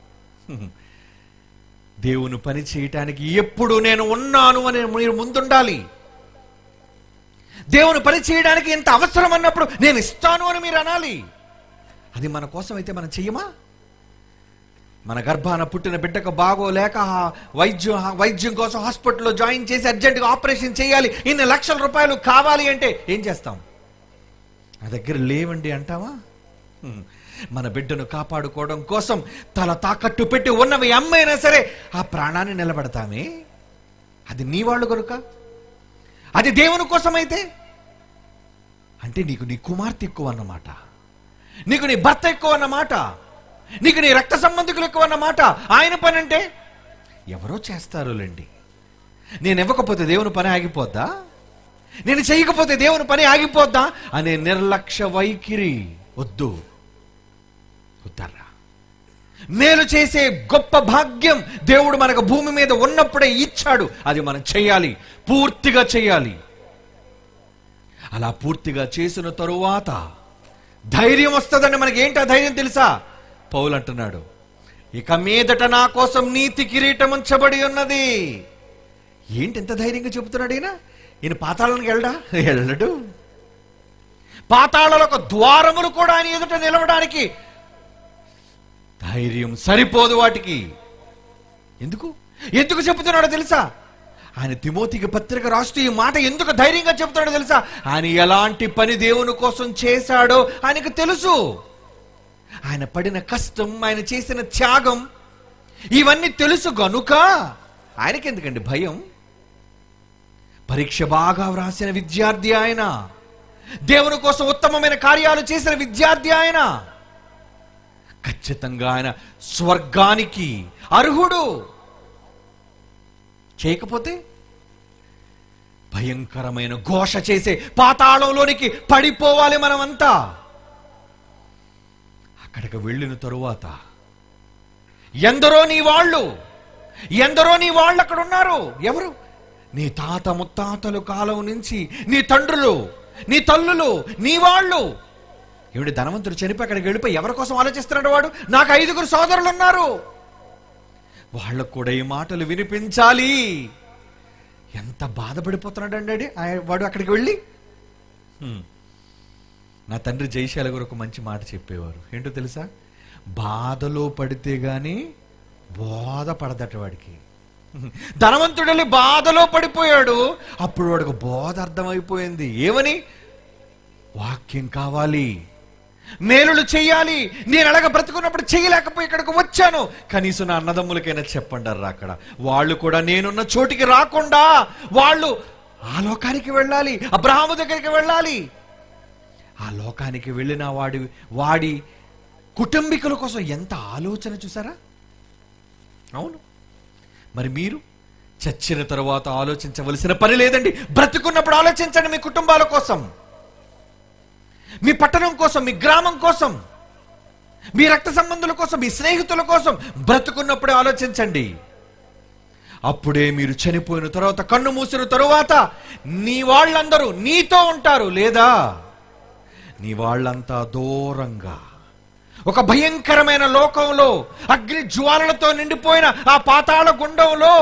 Speaker 1: దేవుని పని చేయటానికి ఎప్పుడు నేను ఉన్నాను అని మీరు ముందుండాలి దేవుని పని చేయడానికి ఎంత అవసరం అన్నప్పుడు నేను ఇస్తాను అని మీరు అనాలి అది మన కోసం అయితే మనం చెయ్యమా మన గర్భాన పుట్టిన బిడ్డకు బాగోలేక ఆ వైద్యం ఆ వైద్యం కోసం హాస్పిటల్లో జాయిన్ చేసి అర్జెంటుగా ఆపరేషన్ చేయాలి ఇన్ని లక్షల రూపాయలు కావాలి అంటే ఏం చేస్తాం నా దగ్గర లేవండి అంటావా హ్మ్. మన బిడ్డను కాపాడుకోవడం కోసం తల తాకట్టు పెట్టి ఉన్నవి అమ్మైనా సరే ఆ ప్రాణాన్ని నిలబెడతామే అది నీ వాళ్ళు కనుక అది దేవుని కోసమైతే అంటే నీకు నీ కుమార్తె ఎక్కువ అన్నమాట నీకు నీ భర్త ఎక్కువ అన్నమాట నీకు నీ రక్త సంబంధికులు ఎక్కువ అన్నమాట ఆయన పని అంటే ఎవరో చేస్తారులేండి నేను ఇవ్వకపోతే దేవుని పని ఆగిపోద్దా నేను చేయకపోతే దేవుని పని ఆగిపోద్దా అనే నిర్లక్ష్య వైఖరి వద్దు వద్దర్రా మేలు చేసే గొప్ప భాగ్యం దేవుడు మనకు భూమి మీద ఉన్నప్పుడే ఇచ్చాడు అది మనం చేయాలి పూర్తిగా చేయాలి అలా పూర్తిగా చేసిన తరువాత ధైర్యం వస్తుందండి మనకి ఏంటి ఆ ధైర్యం తెలుసా పౌలు అంటున్నాడు ఇక మీదట నా కోసం నీతి కిరీటం ఉంచబడి ఉన్నది ఏంటి ఎంత ధైర్యంగా చెబుతున్నాడు ఈయన ఈయన పాతాళానికి వెళ్ళడా వెళ్ళడు పాతాళాలకు ద్వారములు కూడా ఆయన ఎదుట నిలవడానికి ధైర్యం సరిపోదు వాటికి ఎందుకు ఎందుకు చెబుతున్నాడో తెలుసా ఆయన తిమోతికి పత్రిక రాస్తూ ఈ మాట ఎందుకు ధైర్యంగా చెబుతున్నాడో తెలుసా ఆయన ఎలాంటి పని దేవుని కోసం చేశాడో ఆయనకు తెలుసు ఆయన పడిన కష్టం ఆయన చేసిన త్యాగం ఇవన్నీ తెలుసు గనుక ఆయనకి ఎందుకండి భయం పరీక్ష బాగా వ్రాసిన విద్యార్థి ఆయన దేవుని కోసం ఉత్తమమైన కార్యాలు చేసిన విద్యార్థి ఆయన ఖచ్చితంగా ఆయన స్వర్గానికి అర్హుడు చేయకపోతే భయంకరమైన ఘోష చేసే పాతాళంలోనికి పడిపోవాలి మనమంతా అక్కడికి వెళ్ళిన తరువాత ఎందరో నీ వాళ్ళు ఎందరో నీ వాళ్ళు అక్కడ ఉన్నారు ఎవరు నీ తాత ముత్తాతలు కాలం నుంచి నీ తండ్రులు నీ తల్లులు నీ వాళ్ళు ఏమిటి ధనవంతుడు చనిపోయి అక్కడికి వెళ్ళిపోయి ఎవరి కోసం ఆలోచిస్తున్నాడు వాడు నాకు ఐదుగురు సోదరులు ఉన్నారు వాళ్ళకు కూడా ఈ మాటలు వినిపించాలి ఎంత బాధపడిపోతున్నాడండి ఆయన వాడు అక్కడికి వెళ్ళి హ్మ్. నా తండ్రి జైశాల గారు ఒక మంచి మాట చెప్పేవారు ఏంటో తెలుసా బాధలో పడితే గాని బోధ పడదట వాడికి ధనవంతుడెళ్ళి బాధలో పడిపోయాడు అప్పుడు వాడికి బోధ అర్థమైపోయింది ఏమని వాక్యం కావాలి మేలులు చెయ్యాలి నేను అలాగ బ్రతుకున్నప్పుడు చేయలేకపోయి ఇక్కడికి వచ్చాను కనీసం నా అన్నదమ్ములకైనా చెప్పండి అర్రా అక్కడ వాళ్ళు కూడా నేనున్న చోటికి రాకుండా వాళ్ళు ఆ లోకానికి వెళ్ళాలి అబ్రహాము దగ్గరికి వెళ్ళాలి ఆ లోకానికి వెళ్ళిన వాడి వాడి కుటుంబీకుల కోసం ఎంత ఆలోచన చూసారా అవును మరి మీరు చచ్చిన తరువాత ఆలోచించవలసిన పని లేదండి బ్రతుకున్నప్పుడు ఆలోచించండి మీ కుటుంబాల కోసం మీ పట్టణం కోసం మీ గ్రామం కోసం మీ రక్త సంబంధుల కోసం మీ స్నేహితుల కోసం బ్రతుకున్నప్పుడే ఆలోచించండి అప్పుడే మీరు చనిపోయిన తర్వాత కన్ను మూసిన తరువాత నీ వాళ్ళందరూ నీతో ఉంటారు లేదా నీ వాళ్ళంతా దూరంగా ఒక భయంకరమైన లోకంలో అగ్ని జ్వాలలతో నిండిపోయిన ఆ పాతాళ గుండంలో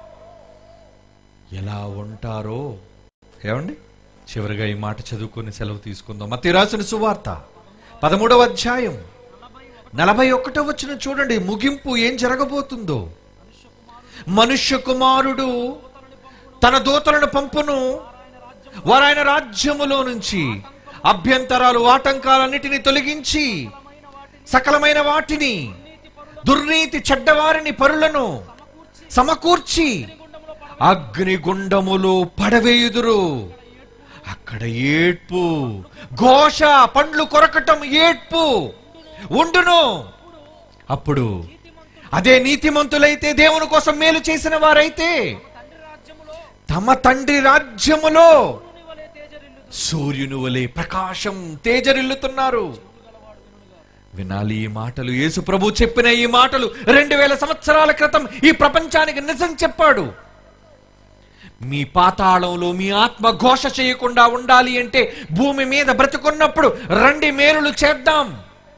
Speaker 1: ఎలా ఉంటారో ఏమండి చివరిగా ఈ మాట చదువుకొని సెలవు తీసుకుందాం మత్తి రాసిన సువార్త పదమూడవ అధ్యాయం నలభై ఒకటో వచ్చిన చూడండి ముగింపు ఏం జరగబోతుందో మనుష్య కుమారుడు తన దూతలను పంపును వారాయన రాజ్యములో నుంచి అభ్యంతరాలు ఆటంకాలన్నిటిని తొలగించి సకలమైన వాటిని దుర్నీతి చెడ్డవారిని పరులను సమకూర్చి అగ్నిగుండములో పడవేయుదురు అక్కడ ఏడ్పు ఘోష పండ్లు కొరకటం ఏడ్పు ఉండును అప్పుడు అదే నీతిమంతులైతే దేవుని కోసం మేలు చేసిన వారైతే
Speaker 2: తండ్రి రాజ్యములో
Speaker 1: తమ తండ్రి రాజ్యములో
Speaker 2: సూర్యుని వలె తేజరిల్లు
Speaker 1: సూర్యుని వలె ప్రకాశం తేజరిల్లుతున్నారు వినాలి ఈ మాటలు యేసు ప్రభు చెప్పిన ఈ మాటలు రెండు వేల సంవత్సరాల క్రితం ఈ ప్రపంచానికి నిజం చెప్పాడు మీ పాతాళంలో మీ ఆత్మ ఘోష చేయకుండా ఉండాలి అంటే భూమి మీద బ్రతుకున్నప్పుడు రండి మేలులు చేద్దాం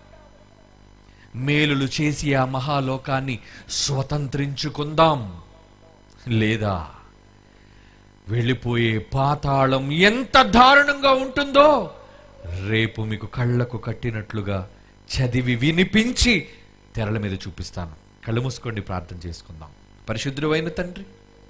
Speaker 1: మేలులు చేసి ఆ మహాలోకాన్ని స్వతంత్రించుకుందాం లేదా వెళ్ళిపోయే పాతాళం ఎంత దారుణంగా ఉంటుందో రేపు మీకు కళ్ళకు కట్టినట్లుగా చదివి వినిపించి తెరల మీద చూపిస్తాను కళ్ళు మూసుకోండి ప్రార్థన చేసుకుందాం పరిశుద్ధుడు అయిన తండ్రి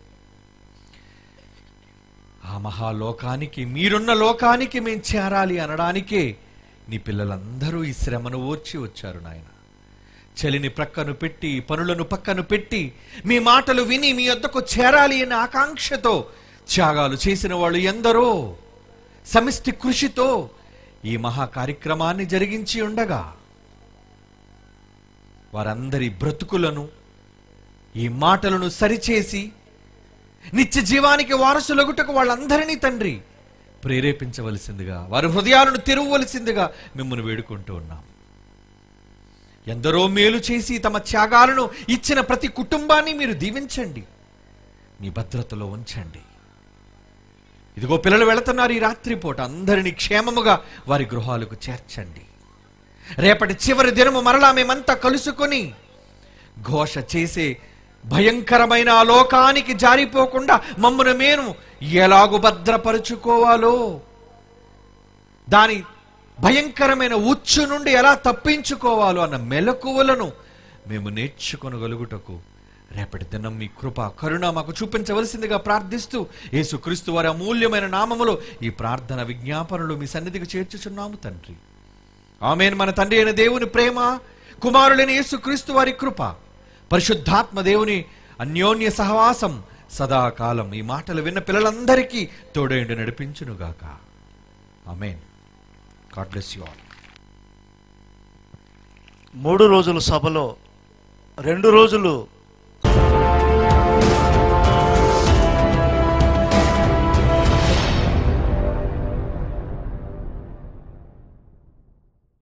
Speaker 1: ఆ మహాలోకానికి మీరున్న లోకానికి మేము చేరాలి అనడానికే నీ పిల్లలందరూ ఈ శ్రమను ఓర్చి వచ్చారు నాయన చలిని ప్రక్కను పెట్టి పనులను పక్కను పెట్టి మీ మాటలు విని మీ వద్దకు చేరాలి అనే ఆకాంక్షతో త్యాగాలు చేసిన వాళ్ళు ఎందరో సమిష్టి కృషితో ఈ మహా కార్యక్రమాన్ని జరిగించి ఉండగా వారందరి బ్రతుకులను ఈ మాటలను సరిచేసి నిత్య జీవానికి వారసులగుటకు వాళ్ళందరినీ తండ్రి ప్రేరేపించవలసిందిగా వారి హృదయాలను తెరవవలసిందిగా మిమ్మల్ని వేడుకుంటూ ఉన్నాం ఎందరో మేలు చేసి తమ త్యాగాలను ఇచ్చిన ప్రతి కుటుంబాన్ని మీరు దీవించండి మీ భద్రతలో ఉంచండి ఇదిగో పిల్లలు వెళుతున్నారు ఈ రాత్రిపూట అందరినీ క్షేమముగా వారి గృహాలకు చేర్చండి రేపటి చివరి దినము మరలా మేమంతా కలుసుకొని ఘోష చేసే భయంకరమైన ఆ లోకానికి జారిపోకుండా మమ్మను మేము ఎలాగు భద్రపరుచుకోవాలో దాని భయంకరమైన ఉచ్చు నుండి ఎలా తప్పించుకోవాలో అన్న మెలకువలను మేము నేర్చుకొనగలుగుటకు రేపటి దినం మీ కృప కరుణ మాకు చూపించవలసిందిగా ప్రార్థిస్తూ యేసుక్రీస్తు వారి అమూల్యమైన నామములో ఈ ప్రార్థన విజ్ఞాపనలు మీ సన్నిధికి చేర్చుచున్నాము తండ్రి ఆమెన్ మన తండ్రి అయిన దేవుని ప్రేమ కుమారుడైన యేసుక్రీస్తు వారి కృప పరిశుద్ధాత్మ దేవుని అన్యోన్య సహవాసం సదాకాలం ఈ మాటలు విన్న పిల్లలందరికీ తోడైండి నడిపించునుగాక amen God bless you all
Speaker 3: మూడు రోజుల సభలో రెండు రోజులు